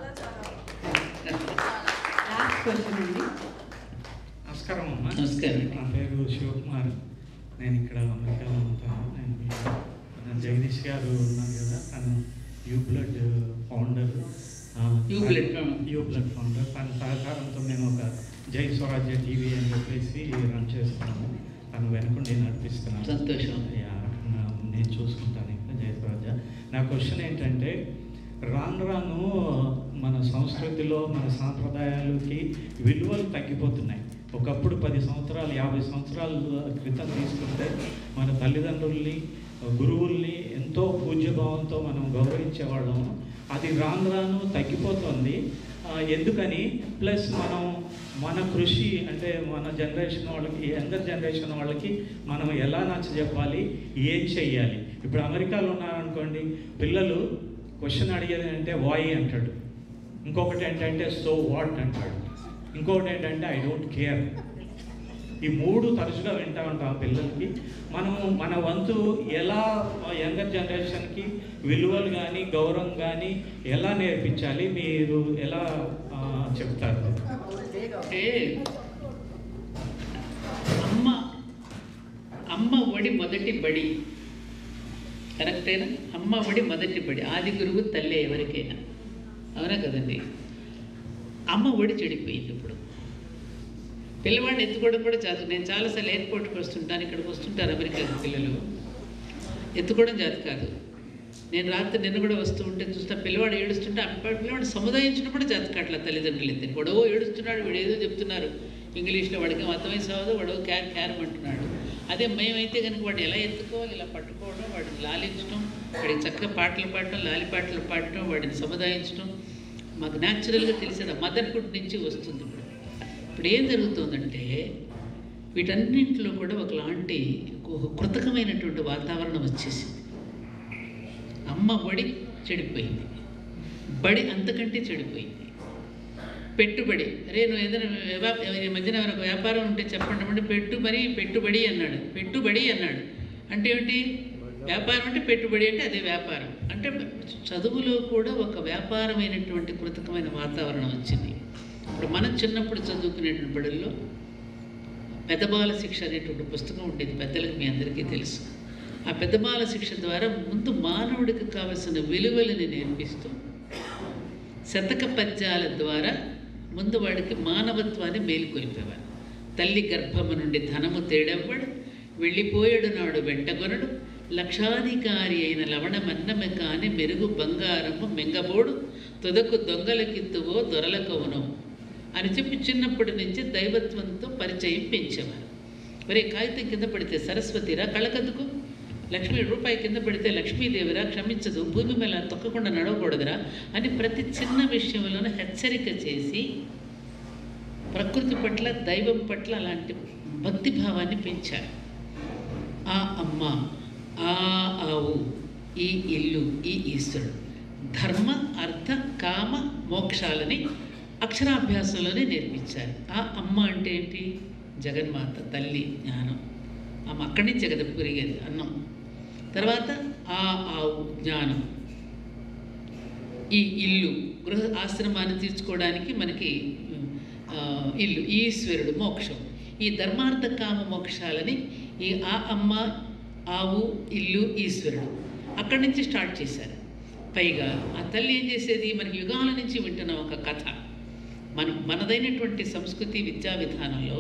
లాస్ట్ క్వశ్చన్ అండి నమస్కారం అమ్మా నమస్కారం. నా పేరు శివకుమార్ నేను ఇక్కడ అమెరికాలో ఉంటాను నేను మీ- మన జగదీష్ గారు ఉన్నారు కదా తను you blood founder you blood, ఆ. యూ బ్లడ్ ఫౌండర్ తన సహకారంతో నేను ఒక జై స్వరాజ్య టీవీ అని చెప్పేసి రన్ చేస్తున్నాను తను వెనుకుండి నడిపిస్తున్నాను సంతోషం. యా, నా- నేను చూసుకుంటాను ఇంకా జై స్వరాజ్య నా క్వశ్చన్ ఏంటంటే రాను రాను మన సంస్కృతిలో మన సాంప్రదాయాలకి విలువలు తగ్గిపోతున్నాయి ఒకప్పుడు పది సంవత్సరాలు యాభై సంవత్సరాల క్రితం తీసుకుంటే మన తల్లిదండ్రుల్ని గురువుల్ని ఎంతో పూజ్యభావంతో మనం గౌరవించేవాళ్ళం అది రాను రాను తగ్గిపోతుంది ఆ, ఎందుకని ప్లస్ మనం మన కృషి అంటే మన జనరేషన్ వాళ్ళకి యంగర్ జనరేషన్ వాళ్ళకి మనం ఎలా నచ్చ చెప్పాలి ఏం చెయ్యాలి ఇప్పుడు అమెరికాలో ఉన్నారనుకోండి పిల్లలు క్వశ్చన్ అడిగేది అంటే వాయి అంటాడు ఇంకొకటి ఏంటంటే సో వాట్ అంటాడు ఇంకొకటి ఏంటంటే ఐ డోంట్ కేర్ ఈ మూడు తరచుగా వింటా ఉంటాం ఆ పిల్లలకి మనం మన వంతు ఎలా యంగర్ జనరేషన్కి విలువలు కానీ గౌరవం కానీ ఎలా నేర్పించాలి మీరు ఎలా ఆ, చెప్తారు అంటే అమ్మ అమ్మ ఒడి మొదటి బడి కరెక్టేనా అమ్మ ఒడి మొదటి బడి ఆది గురువు తల్లి ఎవరికైనా అవునా కదండి అమ్మ ఒడి చెడిపోయింది ఇప్పుడు పిల్లవాడిని ఎత్తుకోవడం కూడా చాలు నేను చాలాసార్లు ఎయిర్పోర్ట్కి వస్తుంటాను ఇక్కడికి వస్తుంటారు అమెరికా పిల్లలు ఎత్తుకోవడం జాతి కాదు నేను రాత్రి నిన్న కూడా వస్తూ ఉంటే చూస్తా పిల్లవాడు ఏడుస్తుంటే ఆ పిల్లవాడు సముదాయించడం కూడా జాతి కావట్ల తల్లిదండ్రులు ఇద్దరు వాడో ఏడుస్తున్నాడు వీడు ఏదో చెప్తున్నారు ఇంగ్లీష్లో వాడికి ఏం అర్థమై సావదు వాడు క్యార్ క్యారం అంటున్నాడు అదే మేమైతే కనుక వాడిని ఎలా ఎత్తుకోవాలి ఇలా పట్టుకోవడం వాడిని లాలించడం వాడికి చక్కగా పాటలు పాడటం లాలి పాటలు పాడటం వాడిని సముదాయించడం మాకు న్యాచురల్గా తెలిసిన మదర్హుడ్ నుంచి వస్తుంది ఇప్పుడు ఇప్పుడు ఏం జరుగుతుందంటే వీటన్నింటిలో కూడా ఒకలాంటి ఒక కృతకమైనటువంటి వాతావరణం వచ్చేసింది అమ్మ బడి చెడిపోయింది బడి అంతకంటే చెడిపోయింది పెట్టుబడి అరే నువ్వు ఏదైనా వ్యవా- ఈ మధ్యన ఎవరైనా ఒక వ్యాపారం ఉంటే చెప్పండి అంటే పెట్టుబడి పెట్టుబడి అన్నాడు పెట్టుబడి అన్నాడు అంటే ఏమిటి వ్యాపారం అంటే పెట్టుబడి అంటే అదే వ్యాపారం అంటే చదువులో కూడా ఒక వ్యాపారమైనటువంటి కృతకమైన వాతావరణం వచ్చింది ఇప్పుడు మనం చిన్నప్పుడు చదువుకునేటువంటి బడుల్లో పెద్దబాల శిక్ష అనేటువంటి పుస్తకం ఉండేది పెద్దలకు మీ అందరికీ తెలుసు ఆ పెద్దబాల శిక్ష ద్వారా ముందు మానవుడికి కావలసిన విలువలని నేర్పిస్తూ శతక పద్యాల ద్వారా ముందు వాడికి మానవత్వాన్ని మేలుకొల్పేవారు తల్లి గర్భము నుండి ధనము తేడెవ్వడు వెళ్ళిపోయాడు నాడు వెంటగొనడు లక్షాధికారి అయిన లవణమన్నమె కాని మెరుగు బంగారము మెంగబోడు తుదకు దొంగలకిత్తువో దొరలకవును అని చెప్పి చిన్నప్పటి నుంచి దైవత్వంతో పరిచయం పెంచేవారు ఒరే కాగితం కింద పడితే సరస్వతిరా కళ్ళకద్దుకు లక్ష్మి రూపాయి కింద పడితే లక్ష్మీదేవిరా క్షమించదు భూమి మీద తొక్కకుండా నడవకూడదురా అని ప్రతి చిన్న విషయంలోనూ హెచ్చరిక చేసి ప్రకృతి పట్ల దైవం పట్ల అలాంటి భక్తి భావాన్ని పెంచారు ఆ అమ్మ ఆ ఆవు ఈ ఇల్లు ఈ ఈశ్వరుడు ధర్మ అర్థ కామ మోక్షాలని అక్షరాభ్యాసంలోనే నేర్పించారు ఆ అమ్మ అంటే ఏంటి జగన్మాత తల్లి జ్ఞానం ఆమె అక్కడి నుంచి కదా పెరిగేది అన్నం తర్వాత ఆ ఆవు జ్ఞానం ఈ ఇల్లు గృహ ఆశ్రమాన్ని తీర్చుకోవడానికి మనకి ఆ, ఇల్లు ఈశ్వరుడు మోక్షం ఈ ధర్మార్థ కామ మోక్షాలని ఈ ఆ అమ్మ ఆవు ఇల్లు ఈశ్వరుడు అక్కడి నుంచి స్టార్ట్ చేశారు పైగా ఆ తల్లి ఏం చేసేది మనకి యుగాల నుంచి వింటున్న ఒక కథ మన మనదైనటువంటి సంస్కృతి విద్యా విధానంలో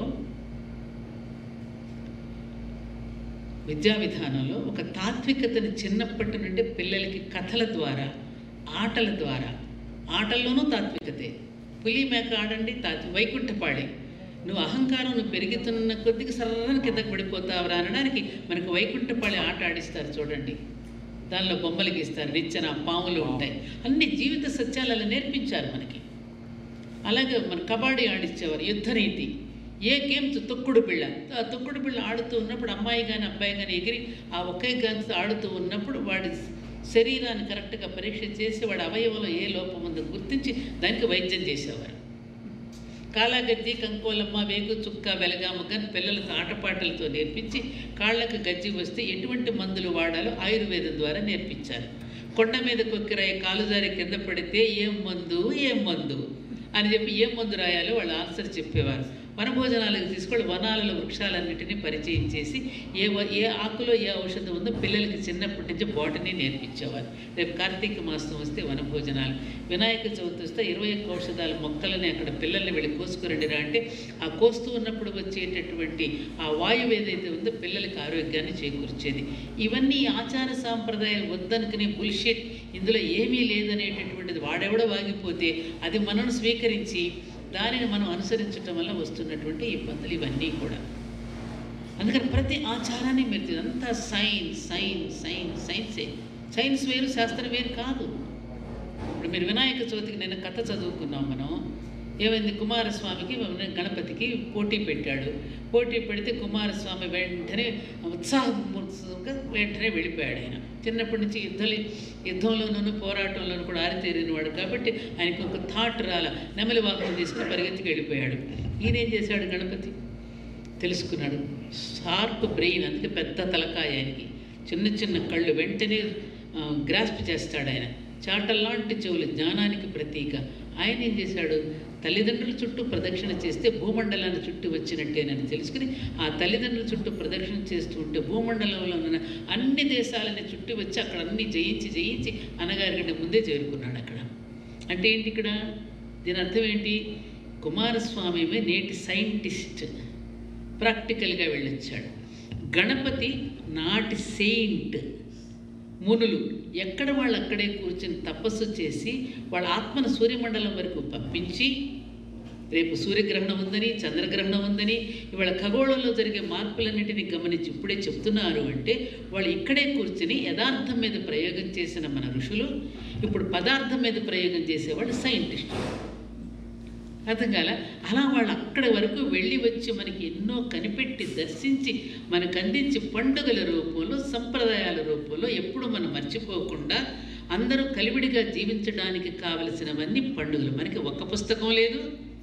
విద్యా విధానంలో ఒక తాత్వికతని చిన్నప్పటి నుండి పిల్లలకి కథల ద్వారా ఆటల ద్వారా ఆటల్లోనూ తాత్వికతే పులి మేక ఆడండి తాత్వి వైకుంఠపాడి నువ్వు అహంకారం నువ్వు పెరుగుతున్న కొద్దిగా సర్రని కిందకు పడిపోతావురా అనడానికి మనకు వైకుంఠపాళి ఆట ఆడిస్తారు చూడండి దానిలో బొమ్మలు గీస్తారు నిచ్చెన పాములు ఉంటాయి అన్ని జీవిత సత్యాలు అలా నేర్పించారు మనకి అలాగే మన కబడ్డీ ఆడిచ్చేవారు యుద్ధనీతి ఏ గేమ్స్ తొక్కుడు బిళ్ళ ఆ తొక్కుడు బిళ్ళ ఆడుతూ ఉన్నప్పుడు అమ్మాయి కానీ అబ్బాయి కానీ ఎగిరి ఆ ఒకే గన్స్ ఆడుతూ ఉన్నప్పుడు వాడి శరీరాన్ని కరెక్ట్గా పరీక్ష చేసి వాడి అవయవంలో ఏ లోపం ఉందో గుర్తించి దానికి వైద్యం చేసేవారు కాలాగజ్జి కంకోలమ్మ వేగు చుక్క వెలగామగన్ పిల్లలకు ఆటపాటలతో నేర్పించి కాళ్ళకు గజ్జి వస్తే ఎటువంటి మందులు వాడాలో ఆయుర్వేదం ద్వారా నేర్పించారు కొండ మీద కొక్కిరాయి కాలు జారి కింద పడితే ఏం మందు ఏం మందు అని చెప్పి ఏం మందు రాయాలో వాళ్ళు ఆన్సర్ చెప్పేవారు వనభోజనాలకు తీసుకొని వనాలలో వృక్షాలన్నింటినీ పరిచయం చేసి ఏ వ- ఏ ఆకులో ఏ ఔషధం ఉందో పిల్లలకి చిన్నప్పటి నుంచి బాటనీ నేర్పించేవారు రేపు కార్తీక మాసం వస్తే వనభోజనాలు వినాయక చవితి వస్తే ఇరవై ఒక్క ఔషధాల మొక్కలని అక్కడ పిల్లల్ని వెళ్ళి కోసుకురండిరా అంటే ఆ కోస్తూ ఉన్నప్పుడు వచ్చేటటువంటి ఆ వాయువు ఏదైతే ఉందో పిల్లలకి ఆరోగ్యాన్ని చేకూర్చేది ఇవన్నీ ఆచార సాంప్రదాయాలు వద్దనుకునే బుల్షిట్ ఇందులో ఏమీ లేదనేటటువంటిది వాడెవడో వాగిపోతే అది మనం స్వీకరించి దానిని మనం అనుసరించటం వల్ల వస్తున్నటువంటి ఇబ్బందులు ఇవన్నీ కూడా అందుకని ప్రతి ఆచారాన్ని మీరు చూ- అంతా సైన్స్ సైన్స్ సైన్స్ సైన్సే సైన్స్ వేరు శాస్త్రం వేరు కాదు ఇప్పుడు మీరు వినాయక చవితికి నిన్న కథ చదువుకున్నాం మనం ఏమైంది కుమారస్వామికి గణపతికి పోటీ పెట్టాడు పోటీ పెడితే కుమారస్వామి వెంటనే ఉత్సాహంగా వెంటనే వెళ్ళిపోయాడు ఆయన చిన్నప్పటి నుంచి యుద్ధాలు యుద్ధంలోనూ పోరాటంలోనూ కూడా ఆరితేరినవాడు కాబట్టి ఆయనకు ఒక థాట్ రాల నెమలి వాహనం తీసుకుని పరిగెత్తికి వెళ్ళిపోయాడు ఈయనేం చేశాడు గణపతి తెలుసుకున్నాడు షార్ప్ బ్రెయిన్ అందుకే పెద్ద తలకాయ ఆయనకి చిన్న చిన్న కళ్ళు వెంటనే గ్రాస్ప్ చేస్తాడు ఆయన చాటల్లాంటి చెవులు జ్ఞానానికి ప్రతీక ఆయన ఏం చేశాడు తల్లిదండ్రుల చుట్టూ ప్రదక్షిణ చేస్తే భూమండలాన్ని చుట్టూ వచ్చినట్టేనని తెలుసుకుని ఆ తల్లిదండ్రుల చుట్టూ ప్రదక్షిణ చేస్తూ ఉంటే భూమండలంలో ఉన్న అన్ని దేశాలని చుట్టూ వచ్చి అక్కడ అన్ని జయించి జయించి అన్నగారి కంటే ముందే చేరుకున్నాడు అక్కడ అంటే ఏంటి ఇక్కడ దీని అర్థం ఏంటి కుమారస్వామి నేటి సైంటిస్ట్ ప్రాక్టికల్గా వెళ్ళొచ్చాడు గణపతి నాటి సెయింట్ మునులు ఎక్కడ వాళ్ళు అక్కడే కూర్చొని తపస్సు చేసి వాళ్ళ ఆత్మను సూర్యమండలం వరకు పంపించి రేపు సూర్యగ్రహణం ఉందని చంద్రగ్రహణం ఉందని ఇవాళ ఖగోళంలో జరిగే మార్పులన్నింటినీ గమనించి ఇప్పుడే చెప్తున్నారు అంటే వాళ్ళు ఇక్కడే కూర్చుని యథార్థం మీద ప్రయోగం చేసిన మన ఋషులు ఇప్పుడు పదార్థం మీద ప్రయోగం చేసేవాళ్ళు సైంటిస్టులు అర్థం కాల అలా వాళ్ళు అక్కడి వరకు వెళ్ళి వచ్చి మనకి ఎన్నో కనిపెట్టి దర్శించి మనకు అందించి పండుగల రూపంలో సంప్రదాయాల రూపంలో ఎప్పుడు మనం మర్చిపోకుండా అందరూ కలివిడిగా జీవించడానికి కావలసినవన్నీ పండుగలు మనకి ఒక్క పుస్తకం లేదు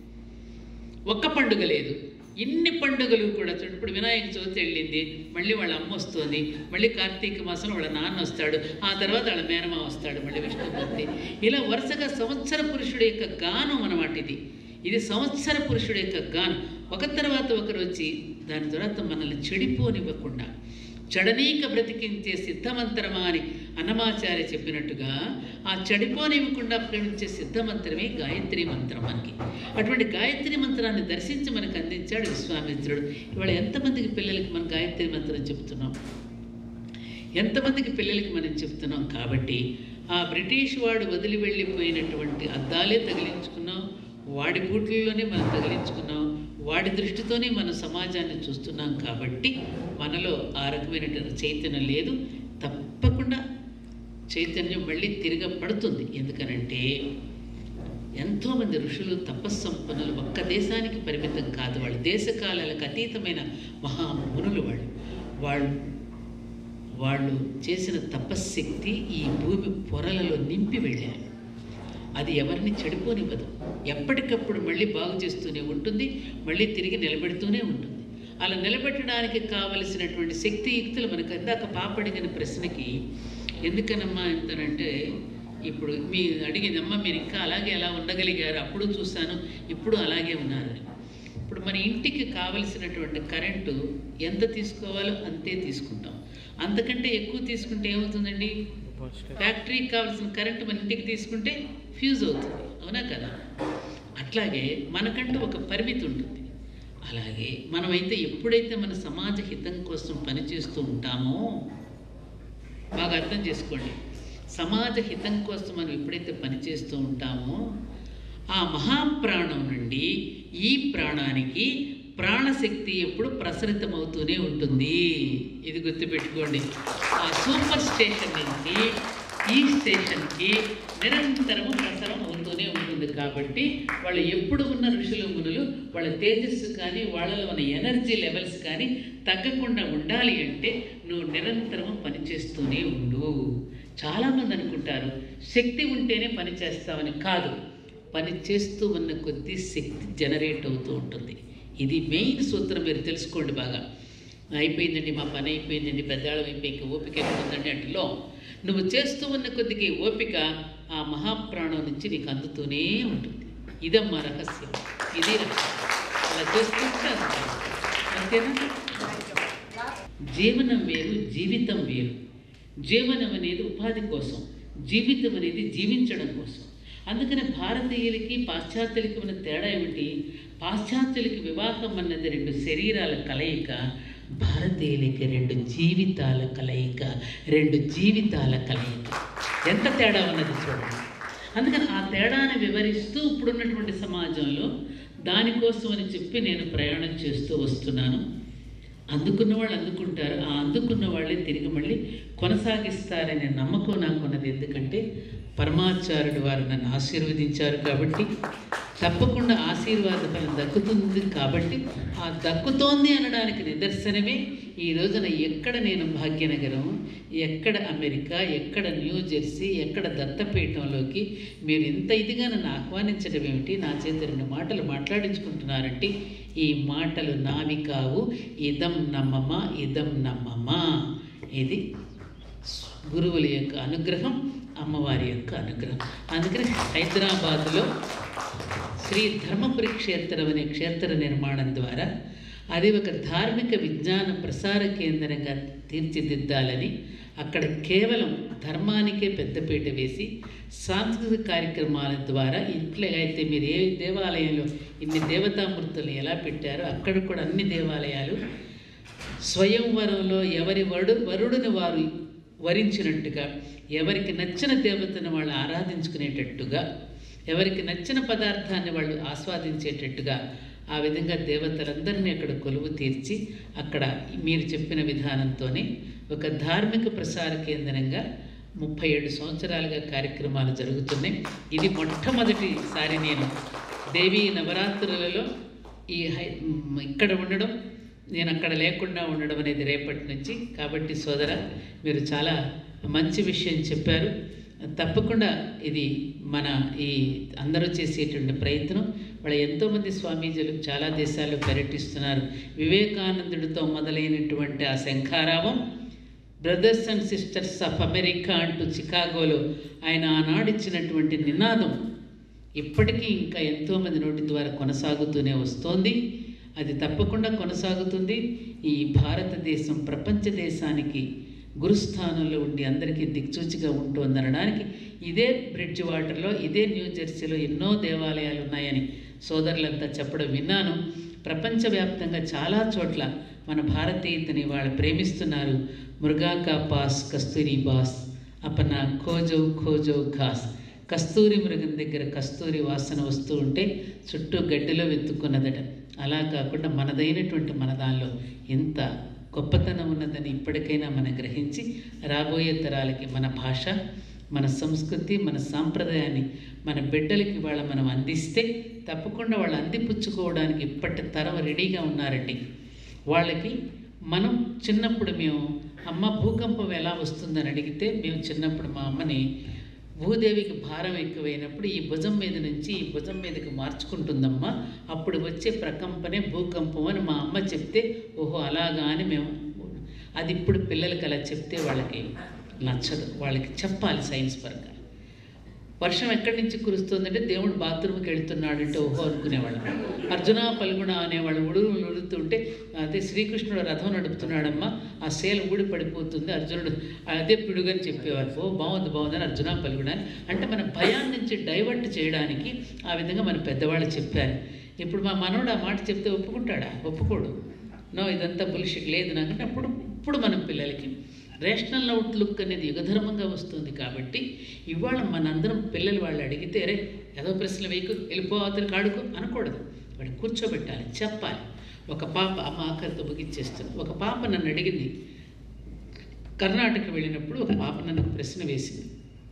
ఒక్క పండుగ లేదు ఇన్ని పండుగలు కూడా చూడు ఇప్పుడు వినాయక చవితి వెళ్ళింది మళ్ళీ వాళ్ళ అమ్మ వస్తుంది మళ్ళీ కార్తీక మాసంలో వాళ్ళ నాన్న వస్తాడు ఆ తర్వాత వాళ్ళ మేనమా వస్తాడు మళ్ళీ విష్ణుమూర్తి ఇలా వరుసగా సంవత్సర పురుషుడి యొక్క గానం అన్నమాట ఇది ఇది సంవత్సర పురుషుడి యొక్క గానం ఒక తర్వాత ఒకరు వచ్చి దాని తర్వాత మనల్ని చెడిపోనివ్వకుండా చెడనీక బ్రతికించే సిద్ధమంత్రమా అని అన్నమాచార్య చెప్పినట్టుగా ఆ చెడిపోనివ్వకుండా ప్రేమించే సిద్ధమంత్రమే గాయత్రి మంత్రం మనకి అటువంటి గాయత్రి మంత్రాన్ని దర్శించి మనకు అందించాడు విశ్వామిత్రుడు ఇవాళ ఎంతమందికి పిల్లలకి మనం గాయత్రి మంత్రం చెప్తున్నాం ఎంతమందికి పిల్లలకి మనం చెప్తున్నాం కాబట్టి ఆ బ్రిటిష్ వాడు వదిలి వెళ్ళిపోయినటువంటి అద్దాలే తగిలించుకున్నాం వాడి బూట్లలోనే మనం తగిలించుకున్నాం వాడి దృష్టితోనే మనం సమాజాన్ని చూస్తున్నాం కాబట్టి మనలో ఆ రకమైనటువంటి చైతన్యం లేదు తప్పకుండా చైతన్యం మళ్ళీ తిరగ పడుతుంది ఎందుకనంటే ఎంతోమంది ఋషులు తపస్సంపన్నులు ఒక్క దేశానికి పరిమితం కాదు వాళ్ళు దేశకాలాలకు అతీతమైన మహామునులు వాళ్ళు వాళ్ళు వాళ్ళు చేసిన తపశ్శక్తి ఈ భూమి పొరలలో నింపి వెళ్ళారు అది ఎవరిని చెడిపోనివ్వదు ఎప్పటికప్పుడు మళ్ళీ బాగు చేస్తూనే ఉంటుంది మళ్ళీ తిరిగి నిలబెడుతూనే ఉంటుంది అలా నిలబెట్టడానికి కావలసినటువంటి శక్తియుక్తులు మనకు ఇందాక పాప అడిగిన ప్రశ్నకి ఎందుకనమ్మా ఎంతనంటే ఇప్పుడు మీ అడిగిందమ్మా మీరు ఇంకా అలాగే ఎలా ఉండగలిగారు అప్పుడు చూశాను ఇప్పుడు అలాగే ఉన్నారని ఇప్పుడు మన ఇంటికి కావలసినటువంటి కరెంటు ఎంత తీసుకోవాలో అంతే తీసుకుంటాం అంతకంటే ఎక్కువ తీసుకుంటే ఏమవుతుందండి ఫ్యాక్టరీకి కావాల్సిన కరెంటు మన ఇంటికి తీసుకుంటే ఫ్యూజ్ అవుతుంది అవునా కదా అట్లాగే మనకంటూ ఒక పరిమితి ఉంటుంది అలాగే మనమైతే ఎప్పుడైతే మన సమాజ హితం కోసం పనిచేస్తూ ఉంటామో బాగా అర్థం చేసుకోండి సమాజ హితం కోసం మనం ఎప్పుడైతే పనిచేస్తూ ఉంటామో ఆ మహాప్రాణం నుండి ఈ ప్రాణానికి ప్రాణశక్తి ఎప్పుడు ప్రసరితమవుతూనే ఉంటుంది ఇది గుర్తుపెట్టుకోండి ఆ సూపర్ స్టేషన్ నుంచి ఈ స్టేషన్కి నిరంతరము ప్రసరం అవుతూనే ఉంటుంది కాబట్టి వాళ్ళు ఎప్పుడు ఉన్న ఋషులు మునులు వాళ్ళ తేజస్సు కానీ వాళ్ళలో ఉన్న ఎనర్జీ లెవెల్స్ కానీ తగ్గకుండా ఉండాలి అంటే నువ్వు నిరంతరము పనిచేస్తూనే ఉండు చాలామంది అనుకుంటారు శక్తి ఉంటేనే పని చేస్తామని కాదు పని చేస్తూ ఉన్న కొద్దీ శక్తి జనరేట్ అవుతూ ఉంటుంది ఇది మెయిన్ సూత్రం మీరు తెలుసుకోండి బాగా అయిపోయిందండి మా పని అయిపోయిందండి పెద్దవాళ్ళం అయిపోయి ఇంకా ఓపిక ఎక్కుందండి అంటలో నువ్వు చేస్తూ ఉన్న కొద్దికి ఓపిక ఆ మహాప్రాణం నుంచి నీకు అందుతూనే ఉంటుంది ఇదమ్మా రహస్యం ఇది రహస్యం అలా చేస్తుంటే అంతే. అంతేనా జీవనం వేరు జీవితం వేరు జీవనం అనేది ఉపాధి కోసం జీవితం అనేది జీవించడం కోసం అందుకని భారతీయులకి పాశ్చాత్యులకి ఉన్న తేడా ఏమిటి పాశ్చాత్యులకి వివాహం అన్నది రెండు శరీరాల కలయిక భారతీయులకి రెండు జీవితాల కలయిక రెండు జీవితాల కలయిక ఎంత తేడా ఉన్నది చూడండి అందుకని ఆ తేడాను వివరిస్తూ ఇప్పుడున్నటువంటి సమాజంలో దానికోసం అని చెప్పి నేను ప్రయాణం చేస్తూ వస్తున్నాను అందుకున్న వాళ్ళు అందుకుంటారు ఆ అందుకున్న వాళ్ళే తిరిగి మళ్ళీ కొనసాగిస్తారనే నమ్మకం నాకు ఉన్నది ఎందుకంటే పరమాచార్యుడు వారు నన్ను ఆశీర్వదించారు కాబట్టి తప్పకుండా ఆశీర్వాద ఫలం దక్కుతుంది కాబట్టి ఆ దక్కుతోంది అనడానికి నిదర్శనమే ఈ రోజున ఎక్కడ నేను భాగ్యనగరం ఎక్కడ అమెరికా ఎక్కడ న్యూ జెర్సీ ఎక్కడ దత్తపీఠంలోకి మీరు ఇంత ఇదిగా నన్ను ఆహ్వానించడం ఏమిటి నా చేత రెండు మాటలు మాట్లాడించుకుంటున్నారంటే ఈ మాటలు నావి కావు ఇదం నమ్మమా ఇదం నమ్మమా ఇది గురువుల యొక్క అనుగ్రహం అమ్మవారి యొక్క అనుగ్రహం అందుకని హైదరాబాదులో శ్రీ ధర్మపురి క్షేత్రం అనే క్షేత్ర నిర్మాణం ద్వారా అది ఒక ధార్మిక విజ్ఞాన ప్రసార కేంద్రంగా తీర్చిదిద్దాలని అక్కడ కేవలం ధర్మానికే పెద్దపీట వేసి సాంస్కృతిక కార్యక్రమాల ద్వారా ఇట్లయితే మీరు ఏ దేవాలయంలో ఇన్ని దేవతామూర్తులు ఎలా పెట్టారో అక్కడ కూడా అన్ని దేవాలయాలు స్వయంవరంలో ఎవరి వడు వరుడుని వారు వరించినట్టుగా ఎవరికి నచ్చిన దేవతను వాళ్ళు ఆరాధించుకునేటట్టుగా ఎవరికి నచ్చిన పదార్థాన్ని వాళ్ళు ఆస్వాదించేటట్టుగా ఆ విధంగా దేవతలందరినీ అక్కడ కొలువు తీర్చి అక్కడ మీరు చెప్పిన విధానంతోనే ఒక ధార్మిక ప్రసార కేంద్రంగా ముప్పై ఏడు సంవత్సరాలుగా కార్యక్రమాలు జరుగుతున్నాయి ఇది మొట్టమొదటిసారి నేను దేవీ నవరాత్రులలో ఈ హై మ్, ఇక్కడ ఉండడం నేను అక్కడ లేకుండా ఉండడం అనేది రేపటి నుంచి కాబట్టి సోదర మీరు చాలా మంచి విషయం చెప్పారు తప్పకుండా ఇది మన ఈ అందరూ చేసేటువంటి ప్రయత్నం వాళ్ళ ఎంతోమంది స్వామీజీలు చాలా దేశాల్లో పర్యటిస్తున్నారు వివేకానందుడితో మొదలైనటువంటి ఆ శంఖారావం brothers and sisters of America అంటూ చికాగోలో ఆయన ఆనాడు ఇచ్చినటువంటి నినాదం ఇప్పటికీ ఇంకా ఎంతోమంది నోటి ద్వారా కొనసాగుతూనే వస్తోంది అది తప్పకుండా కొనసాగుతుంది ఈ భారతదేశం ప్రపంచ దేశానికి గురుస్థానంలో ఉండి అందరికీ దిక్సూచిగా ఉంటుందనడానికి ఇదే బ్రిడ్జ్ వాటర్లో ఇదే న్యూ జెర్సీలో ఎన్నో దేవాలయాలు ఉన్నాయని సోదరులంతా చెప్పడం విన్నాను ప్రపంచవ్యాప్తంగా చాలా చోట్ల మన భారతీయతని వాళ్ళు ప్రేమిస్తున్నారు మృగాకా పాస్ కస్తూరి బాస్ అపన ఖోజౌ ఖోజౌ ఘాస్ కస్తూరి మృగం దగ్గర కస్తూరి వాసన వస్తూ ఉంటే చుట్టూ గడ్డిలో వెతుక్కున్నదట అలా కాకుండా మనదైనటువంటి మన దానిలో ఎంత గొప్పతనం ఉన్నదని ఇప్పటికైనా మనం గ్రహించి రాబోయే తరాలకి మన భాష మన సంస్కృతి మన సాంప్రదాయాన్ని మన బిడ్డలకి వాళ్ళ మనం అందిస్తే తప్పకుండా వాళ్ళు అందిపుచ్చుకోవడానికి ఇప్పటి తరం రెడీగా ఉన్నారండి వాళ్ళకి మనం చిన్నప్పుడు మేము అమ్మ భూకంపం ఎలా వస్తుందని అడిగితే మేము చిన్నప్పుడు మా అమ్మని భూదేవికి భారం ఎక్కువైనప్పుడు ఈ భుజం మీద నుంచి ఈ భుజం మీదకి మార్చుకుంటుందమ్మా అప్పుడు వచ్చే ప్రకంపనే భూకంపం అని మా అమ్మ చెప్తే ఓహో అలాగా అని మేము అది ఇప్పుడు పిల్లలకి అలా చెప్తే వాళ్ళకి నచ్చదు వాళ్ళకి చెప్పాలి సైన్స్ పరంగా వర్షం ఎక్కడి నుంచి కురుస్తుందంటే దేవుడు బాత్రూమ్కి వెళ్తున్నాడు అంటే ఓహో అనుకునేవాళ్ళం అర్జున పల్గుణ అనేవాళ్ళు ఉడు ఉడుతుంటే అదే శ్రీకృష్ణుడు రథం నడుపుతున్నాడమ్మా ఆ సేల ఊడి పడిపోతుంది అర్జునుడు అదే పిడుగని చెప్పేవారు ఓ బాగుంది బాగుందని అర్జున పల్గుణ అని. అంటే మన భయాన్ని నుంచి డైవర్ట్ చేయడానికి ఆ విధంగా మన పెద్దవాళ్ళు చెప్పారు ఇప్పుడు మా మనోడు ఆ మాట చెప్తే ఒప్పుకుంటాడా ఒప్పుకోడు నో ఇదంతా బుల్షిట్ లేదు నాకంటే అప్పుడు ఇప్పుడు మనం పిల్లలకి రేషనల్ అవుట్లుక్ అనేది యుగధర్మంగా వస్తుంది కాబట్టి ఇవాళ మనందరం పిల్లలు వాళ్ళు అడిగితే రే ఏదో ప్రశ్నలు వేయకు వెళ్ళిపో అతను కాడుకో అనకూడదు వాడు కూర్చోబెట్టాలి చెప్పాలి ఒక పాప అమ్మ ఆఖరితో ముగిచ్చేస్తుంది ఒక పాప నన్ను అడిగింది కర్ణాటక వెళ్ళినప్పుడు ఒక పాప నన్ను ఒక ప్రశ్న వేసింది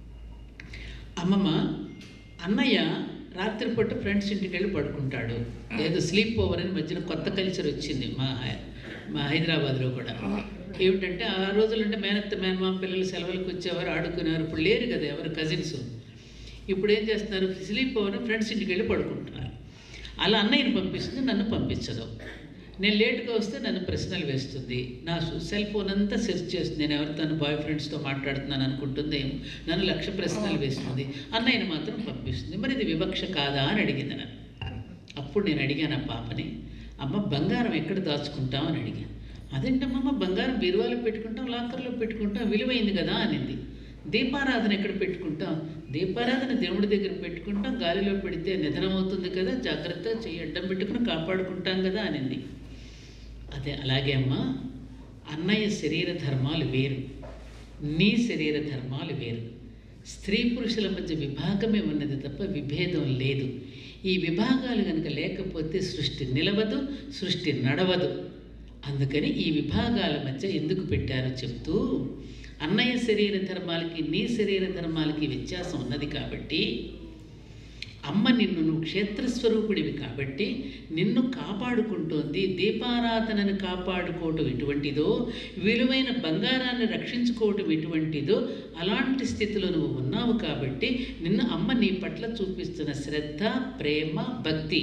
అమ్మమ్మ అన్నయ్య రాత్రిపూట ఫ్రెండ్స్ ఇంటికి వెళ్ళి పడుకుంటాడు ఏదో స్లీప్ ఓవర్ అని మధ్యన కొత్త కల్చర్ వచ్చింది మా హై- మా హైదరాబాద్లో కూడా ఏమిటంటే ఆ రోజులు అంటే మేనత్త మేనమామ పిల్లలు సెలవులకు వచ్చేవారు ఆడుకునేవారు ఇప్పుడు లేరు కదా ఎవరు కజిన్స్ ఇప్పుడు ఏం చేస్తున్నారు స్లీప్ ఓవర్ ఫ్రెండ్స్ ఇంటికి వెళ్ళి పడుకుంటున్నారు అలా అన్నయ్యని పంపిస్తుంది నన్ను పంపించదు నేను లేట్గా వస్తే నన్ను ప్రశ్నలు వేస్తుంది నా సెల్ ఫోన్ అంతా సెర్చ్ చేస్తుంది నేను ఎవరితో బాయ్ ఫ్రెండ్స్తో మాట్లాడుతున్నాను అనుకుంటుంది నన్ను లక్ష ప్రశ్నలు వేస్తుంది అన్నయ్యని మాత్రం పంపిస్తుంది మరి ఇది వివక్ష కాదా అని అడిగింది నన్ను అప్పుడు నేను అడిగాను ఆ పాపని అమ్మ బంగారం ఎక్కడ దాచుకుంటాం అని అడిగాను అదేంటమ్మమ్మ బంగారం బీరువాలో పెట్టుకుంటాం లాకర్లో పెట్టుకుంటాం విలువైంది కదా అనింది దీపారాధన ఎక్కడ పెట్టుకుంటాం దీపారాధన దేవుడి దగ్గర పెట్టుకుంటాం గాలిలో పెడితే నిధనం అవుతుంది కదా జాగ్రత్తగా చెయ్యి అడ్డం పెట్టుకుని కాపాడుకుంటాం కదా అనింది అదే అలాగే అమ్మా అన్నయ్య శరీర ధర్మాలు వేరు నీ శరీర ధర్మాలు వేరు స్త్రీ పురుషుల మధ్య విభాగమే ఉన్నది తప్ప విభేదం లేదు ఈ విభాగాలు కనుక లేకపోతే సృష్టి నిలవదు సృష్టి నడవదు అందుకని ఈ విభాగాల మధ్య ఎందుకు పెట్టారో చెప్తూ అన్నయ్య శరీర ధర్మాలకి నీ శరీర ధర్మాలకి వ్యత్యాసం ఉన్నది కాబట్టి అమ్మ నిన్ను నువ్వు క్షేత్రస్వరూపుడివి కాబట్టి నిన్ను కాపాడుకుంటోంది దీపారాధనను కాపాడుకోవటం ఎటువంటిదో విలువైన బంగారాన్ని రక్షించుకోవటం ఎటువంటిదో అలాంటి స్థితిలో నువ్వు ఉన్నావు కాబట్టి నిన్ను అమ్మ నీ పట్ల చూపిస్తున్న శ్రద్ధ ప్రేమ భక్తి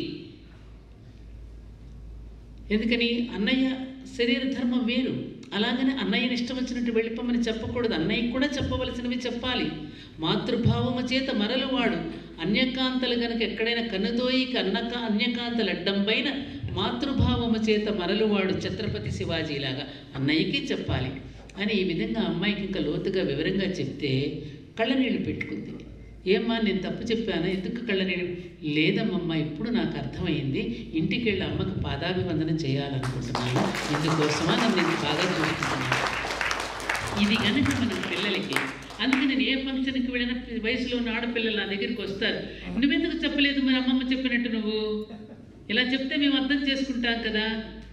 ఎందుకని అన్నయ్య శరీర ధర్మం వేరు అలాగని అన్నయ్యని ఇష్టం వచ్చినట్టు వెళ్ళిపోమని చెప్పకూడదు అన్నయ్యకి కూడా చెప్పవలసినవి చెప్పాలి మాతృభావము చేత మరలువాడు అన్యకాంతలు గనక ఎక్కడైనా కన్నుదోయికి అన్నక అన్యకాంతలు అడ్డం పైన మాతృభావము చేత మరలువాడు ఛత్రపతి శివాజీలాగా అన్నయ్యకి చెప్పాలి అని ఈ విధంగా అమ్మాయికి ఇంకా లోతుగా వివరంగా చెప్తే కళ్ళనీళ్ళు పెట్టుకుంది ఏమ్మా నేను తప్పు చెప్పానా ఎందుకు కళ్ళనీళ్ళు లేదమ్మమ్మ ఇప్పుడు నాకు అర్థమైంది ఇంటికి వెళ్ళి అమ్మకు పాదాభివందనం చేయాలనుకుంటున్నాను ఇందుకోసమా నన్ను ఇంత బాగా చూస్తున్నాను ఇది కనుక మన పిల్లలకి అందుకే నేను ఏ ఫంక్షన్కి వెళ్ళినా వయసులో ఉన్న ఆడపిల్లలు నా దగ్గరికి వస్తారు నువ్వెందుకు చెప్పలేదు మరి అమ్మమ్మ చెప్పినట్టు నువ్వు ఇలా చెప్తే మేము అర్థం చేసుకుంటాం కదా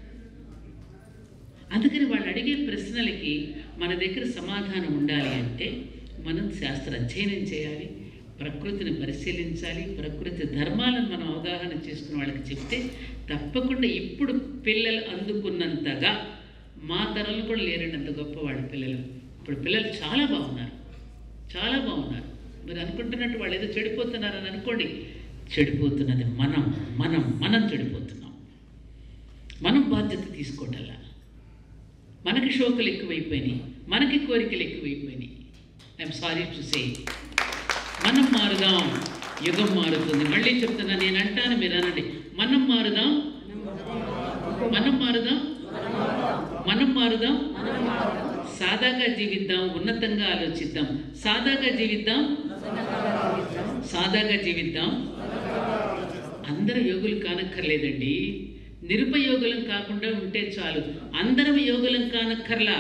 అందుకని వాళ్ళు అడిగే ప్రశ్నలకి మన దగ్గర సమాధానం ఉండాలి అంటే మనం శాస్త్ర అధ్యయనం చేయాలి ప్రకృతిని పరిశీలించాలి ప్రకృతి ధర్మాలను మనం అవగాహన చేసుకుని వాళ్ళకి చెప్తే తప్పకుండా ఇప్పుడు పిల్లలు అందుకున్నంతగా మా తరంలో కూడా లేరన్నంత గొప్ప వాళ్ళ పిల్లలు ఇప్పుడు పిల్లలు చాలా బాగున్నారు చాలా బాగున్నారు మీరు అనుకుంటున్నట్టు వాళ్ళు ఏదో చెడిపోతున్నారని అనుకోండి చెడిపోతున్నది మనం మనం మనం చెడిపోతున్నాం మనం బాధ్యత తీసుకోవటల్లా మనకి షోకులు ఎక్కువైపోయినాయి మనకి కోరికలు ఎక్కువైపోయినాయి ఐఎమ్ సారీ టు సే మనం మారుదాం యుగం మారుతుంది మళ్ళీ చెప్తున్నా నేను అంటాను మీరు అనండి మనం మారుదాం మనం మారుదాం మనం మారుదాం సాదాగా జీవిద్దాం ఉన్నతంగా ఆలోచిద్దాం సాదాగా జీవిద్దాం సాదాగా జీవిద్దాం అందరూ యోగులు కానక్కర్లేదండి నిరుపయోగులం కాకుండా ఉంటే చాలు అందరం యోగులం కానక్కర్లా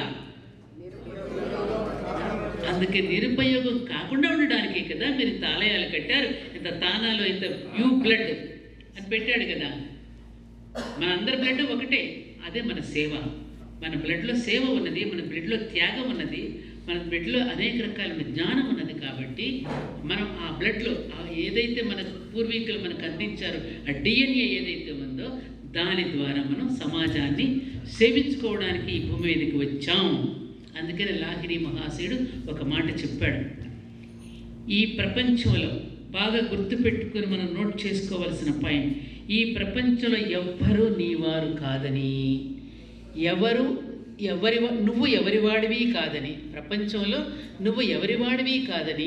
అందుకే నిరుపయోగం కాకుండా ఉండడానికే కదా మీరు ఇంత ఆలయాలు కట్టారు ఇంత తానాలు ఇంత యూ బ్లడ్ అని పెట్టాడు కదా మన అందరి బ్లడ్ ఒకటే అదే మన సేవ మన బ్లడ్లో సేవ ఉన్నది మన బ్లడ్లో త్యాగం ఉన్నది మన బ్లడ్లో అనేక రకాలైన జ్ఞానం ఉన్నది కాబట్టి మనం ఆ బ్లడ్లో ఆ ఏదైతే మన పూర్వీకులు మనకు అందించారో ఆ డిఎన్ఏ ఏదైతే ఉందో దాని ద్వారా మనం సమాజాన్ని సేవించుకోవడానికి ఈ భూమి మీదకి వచ్చాం అందుకని లాహిరి మహాశయుడు ఒక మాట చెప్పాడు ఈ ప్రపంచంలో బాగా గుర్తుపెట్టుకుని మనం నోట్ చేసుకోవలసిన పాయింట్ ఈ ప్రపంచంలో ఎవ్వరూ నీవారు కాదని ఎవరు ఎవరి నువ్వు ఎవరివాడివి కాదని ప్రపంచంలో నువ్వు ఎవరివాడివి కాదని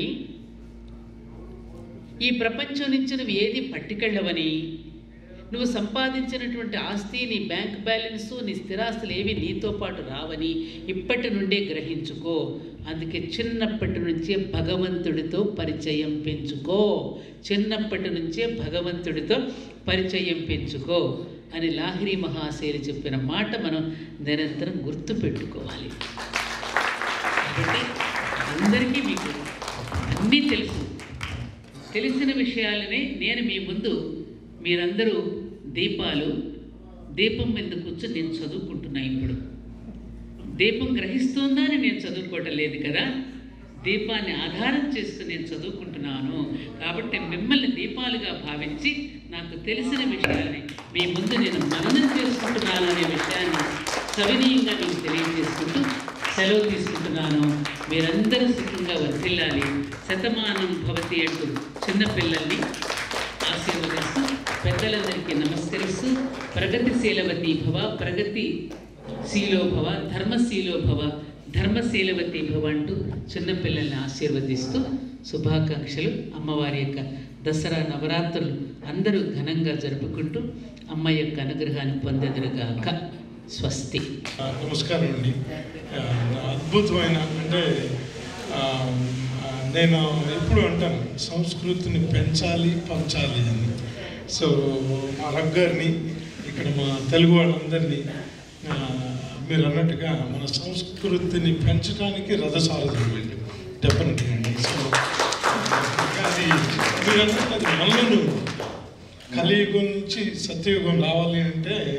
ఈ ప్రపంచం నుంచి నువ్వు ఏది పట్టుకెళ్ళవని నువ్వు సంపాదించినటువంటి ఆస్తి నీ బ్యాంక్ బ్యాలెన్స్ నీ స్థిరాస్తులు ఏవి నీతో పాటు రావని ఇప్పటి నుండే గ్రహించుకో అందుకే చిన్నప్పటి నుంచే భగవంతుడితో పరిచయం పెంచుకో చిన్నప్పటి నుంచే భగవంతుడితో పరిచయం పెంచుకో అని లాహిరి మహాశైలి చెప్పిన మాట మనం నిరంతరం గుర్తుపెట్టుకోవాలి కాబట్టి అందరికీ మీకు అన్నీ తెలుసు తెలిసిన విషయాలనే నేను మీ ముందు మీరందరూ దీపాలు దీపం మీద కూర్చొని నేను చదువుకుంటున్నా ఇప్పుడు దీపం గ్రహిస్తోందా అని నేను చదువుకోవటం లేదు కదా దీపాన్ని ఆధారం చేసుకుని నేను చదువుకుంటున్నాను కాబట్టి మిమ్మల్ని దీపాలుగా భావించి నాకు తెలిసిన విషయాన్ని మీ ముందు నేను మననం చేసుకుంటున్నాను అనే విషయాన్ని సవినీయంగా మీకు తెలియజేసుకుంటూ సెలవు తీసుకుంటున్నాను మీరందరూ సుఖంగా వర్ధిల్లాలి శతమానం భవతి అంటూ చిన్నపిల్లల్ని ఆశీర్వదిస్తూ పెద్దలందరికీ నమస్కరిస్తూ ప్రగతిశీలవతి భవ ప్రగతి శీలో భవ ధర్మశీలో భవ ధర్మశీలవతి భవ అంటూ చిన్నపిల్లల్ని ఆశీర్వదిస్తూ శుభాకాంక్షలు అమ్మవారి యొక్క దసరా నవరాత్రులు అందరూ ఘనంగా జరుపుకుంటూ అమ్మ యొక్క అనుగ్రహాన్ని పొందెదరుగాక స్వస్తి ఆ, నమస్కారం అండి ఆ, అద్భుతమైన అంటే ఆ, ఆ, నేను ఎప్పుడు అంటాను సంస్కృతిని పెంచాలి పంచాలి అని సో మా రగ్గారిని ఇక్కడ మా తెలుగు వాళ్ళందరినీ ఆ, మీరు అన్నట్టుగా మన సంస్కృతిని పెంచడానికి రథసారథులు వెళ్ళి డెఫినెట్గా అండి సో అది మీరు అన్నట్టు అది మనలో కలియుగం నుంచి సత్యయుగం రావాలి అంటే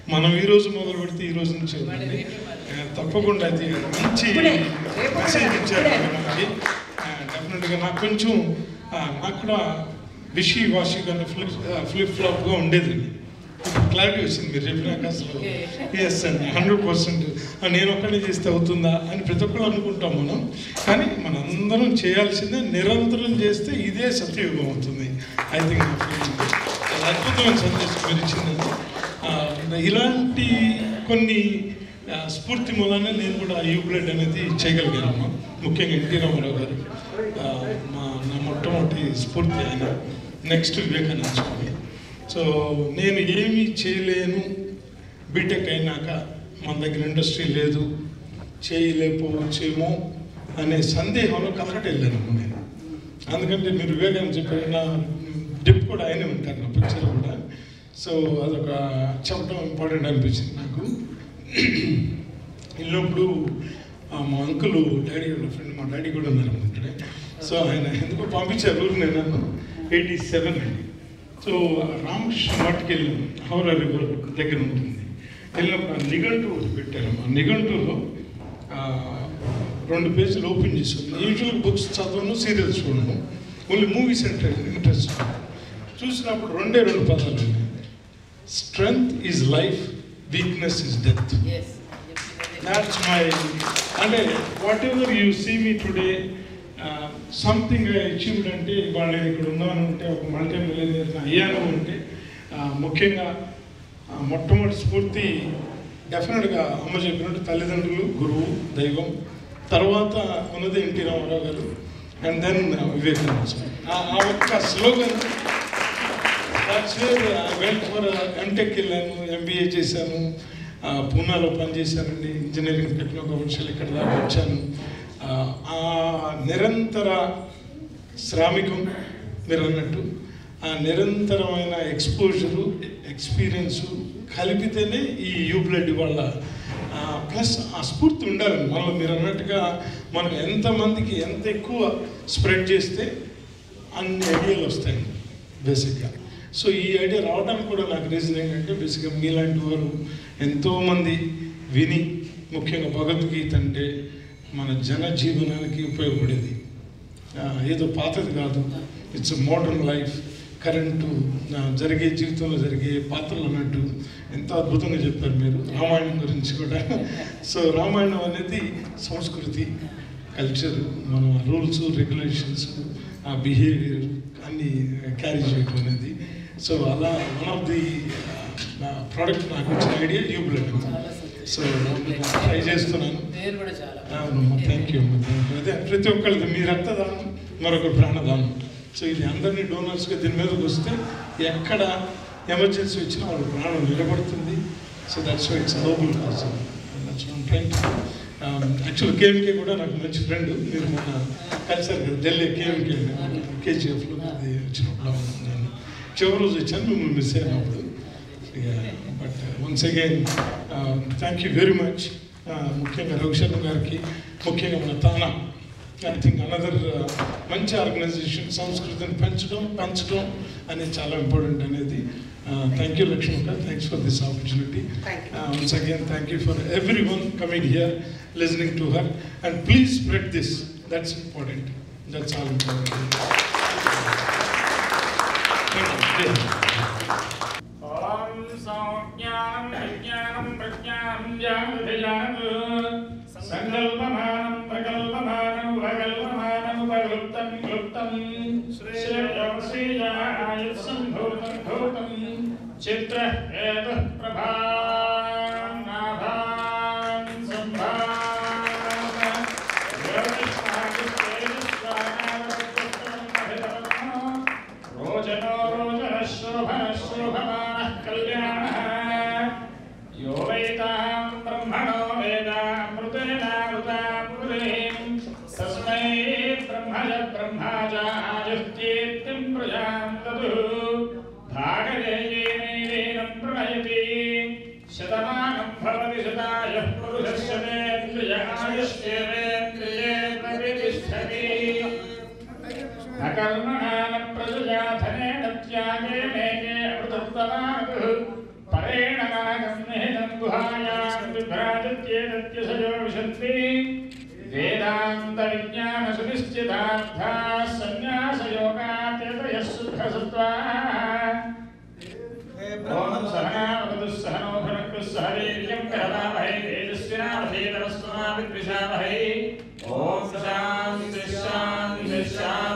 మనం ఈ రోజు మొదలు పెడితే ఈ రోజు నుంచి ఉందండి ఆ, తప్పకుండా అది మంచి ఇప్పుడే, రేపు మెసేజ్ కూడా, ఇచ్చారు ఇప్పుడే. మనకి డెఫినెట్గా నాకు కొంచెం ఆ, నాకు కూడా విషి వాషిగా ఫ్లిప్ ఫ్లిప్ ఫ్లాప్గా ఉండేది క్లారిటీ వచ్చింది మీరు చెప్పినాక అసలు ఎస్ అండి హండ్రెడ్ పర్సెంట్ నేను ఒక్కడే చేస్తే అవుతుందా అని ప్రతి ఒక్కరు అనుకుంటాం మనం కానీ మనందరం చేయాల్సిందే నిరంతరం చేస్తే ఇదే సత్యయుగం అవుతుంది ఐ థింక్ అద్భుతమైన సందేశం మీరు ఇచ్చిందండి ఆ, ఇలాంటి కొన్ని ఆ, స్ఫూర్తి మూలానే నేను కూడా యూ బ్లడ్ అనేది చేయగలిగాను ముఖ్యంగా ఎన్టీ రామారావు గారు ఆ, మా నా మొట్టమొదటి స్ఫూర్తి ఆయన నెక్స్ట్ వివేకానంద స్వామి సో నేను ఏమీ చేయలేను బీటెక్ అయినాక మన దగ్గర ఇండస్ట్రీ లేదు చేయలేకపోవచ్చేమో అనే సందేహంలో కలకట వెళ్ళాను నేను అందుకంటే మీరు వివేకానంద చెప్పారు నా డిప్ కూడా ఆయనే ఉంటారు నా పిక్చర్ కూడా సో అదొక చెప్పడం ఇంపార్టెంట్ అనిపించింది నాకు వెళ్ళినప్పుడు ఆ, మా అంకుల్ డాడీ వాళ్ళ ఫ్రెండ్ మా డాడీ కూడా ఉన్నారు అన్నమాట సో ఆయన ఎందుకో పంపించారు ఊరు నేను నన్ను ఎయిటీ సెవెన్ అండి సో రామకృష్ణ మఠకి వెళ్ళాను హౌరా రివర్ దగ్గర ఉంటుంది వెళ్ళినప్పుడు ఆ నిఘంటు ఒకటి పెట్టారు ఆ నిఘంటులో ఆ, రెండు పేజీలు ఓపెన్ చేసాను యూజువల్ బుక్స్ చదవను సీరియల్స్ చూడను ఓన్లీ మూవీస్ అంటే ఇంట్రెస్ట్ చూసినప్పుడు రెండే రెండు పదాలు ఉన్నాయి strength is life weakness is death that's my అంటే whatever you see me today something achieved అంటే ఇవాళ నేను ఇక్కడ ఉన్నాను అంటే ఒక మల్టీ మిలియనర్ అయ్యాను అంటే ఆ, ముఖ్యంగా ఆ, మొట్టమొదటి స్ఫూర్తి డెఫినెట్గా అమ్మ చెప్పినట్టు తల్లిదండ్రులు గురువు దైవం తర్వాత ఉన్నది ఎన్టీ రామారావు గారు అండ్ దెన్ వివేకానంద స్వామి ఆ- ఆ ఒక్క slogan that's where went for M Tech వెళ్ళాను ఎంబీఏ చేశాను ఆ, పూనాలో పనిచేశానండి ఇంజనీరింగ్ టెక్నో కమర్షియల్ ఇక్కడ దాకా వచ్చాను ఆ, ఆ నిరంతర శ్రామికం మీరు అన్నట్టు ఆ నిరంతరమైన ఎక్స్పోజరు ఎక్స్పీరియన్సు కలిపితేనే ఈ యూబ్లెడ్ వల్ల ప్లస్ ఆ స్ఫూర్తి ఉండాలి మనలో మీరు అన్నట్టుగా మనం ఎంతమందికి ఎంత ఎక్కువ స్ప్రెడ్ చేస్తే అన్ని ఐడియాలు వస్తాయి బేసిక్గా సో ఈ ఐడియా రావడానికి కూడా నాకు రీజన్ ఏంటంటే బేసిక్గా మీలాంటి వారు ఎంతోమంది విని ముఖ్యంగా భగవద్గీత అంటే మన జన జీవనానికి ఉపయోగపడేది ఆ, ఏదో పాతది కాదు ఇట్స్ మోడర్న్ లైఫ్ కరెంటు ఆ, జరిగే జీవితంలో జరిగే పాత్రలు అన్నట్టు ఎంతో అద్భుతంగా చెప్పారు మీరు రామాయణం గురించి కూడా సో రామాయణం అనేది సంస్కృతి కల్చర్ మన రూల్స్ రెగ్యులేషన్స్ ఆ బిహేవియర్ అన్ని క్యారీ చేయడం అనేది సో అలా వన్ ఆఫ్ ది ప్రోడక్ట్ నాకు వచ్చిన ఐడియా యూబ్లెట్ సో ట్రై చేస్తున్నాను పేరు కూడా చాలా అవునమ్మా థ్యాంక్ యూ అమ్మా థ్యాంక్ యూ అదే ప్రతి ఒక్కరిది మీ రక్తదానం మరొక ప్రాణదానం సో ఇది అందరినీ డోనర్స్గా దీని మీదకి వస్తే ఎక్కడ ఎమర్జెన్సీ వచ్చినా వాళ్ళ ప్రాణం నిలబడుతుంది so that's why it's noble cause that's one train actual K M K కూడా నాకు మంచి ఫ్రెండ్ మీరు మొన్న కలిసారు కదా ఢిల్లీ కేఎంకే కేజీఎఫ్లో అది వచ్చినప్పుడు నేను చివరి రోజు వచ్చాను మిమ్మల్ని మిస్ అయినప్పుడు but once again thank you very much ముఖ్యంగా రవిశర్మ గారికి ముఖ్యంగా మన తానా ఐ థింక్ అనదర్ మంచి ఆర్గనైజేషన్ సంస్కృతిని పెంచడం పెంచడం అనేది చాలా ఇంపార్టెంట్ అనేది thank you Lakshmana thanks for this opportunity once again thank you for every one coming here listening to her and please spread this that's important that's all important ఓం సంజ్ఞానం విజ్ఞానం ప్రజ్ఞానం జ్ఞానం సంకల్పమానం ప్రకల్పమానం ఉపకల్పమానం ఉపకృప్తం క్లుప్తం శ్రేయం శ్రీయాయ సంభూతం భూతం చిత్ర హేతు ప్రభాం నాభాం సంభాం रोचनो रोचनः शोभनः शोभमानः कल्याणः यो वेदां ब्रह्मणो वेदामृतेनामृतामृतीं तस्मै ब्रह्मज ब्रह्मा जायुत्येत्तिं प्रजां ददुः भागदेयेनैवेनं प्रणयति शतमानं भवति शतायः पुरुषस्य वेन्द्रियायुष्येवेन्द्रिये प्रतिष्ठति न कर्मणा न प्रजया धनेन त्यागेन ये अमृतत्वमागुः परेण नागम्ये वेदान्तविज्ञानसुनिश्चितार्थाः सन्न्यासयोगात्यतयः शुद्धसत्त्वाः ॐ सहनावतु सहनो भुनक्तु सह वीर्यं करवावहै तेजस्विनावधीतमस्तु मा विद्विषावहै ॐ शान्ति शान्ति शान्ति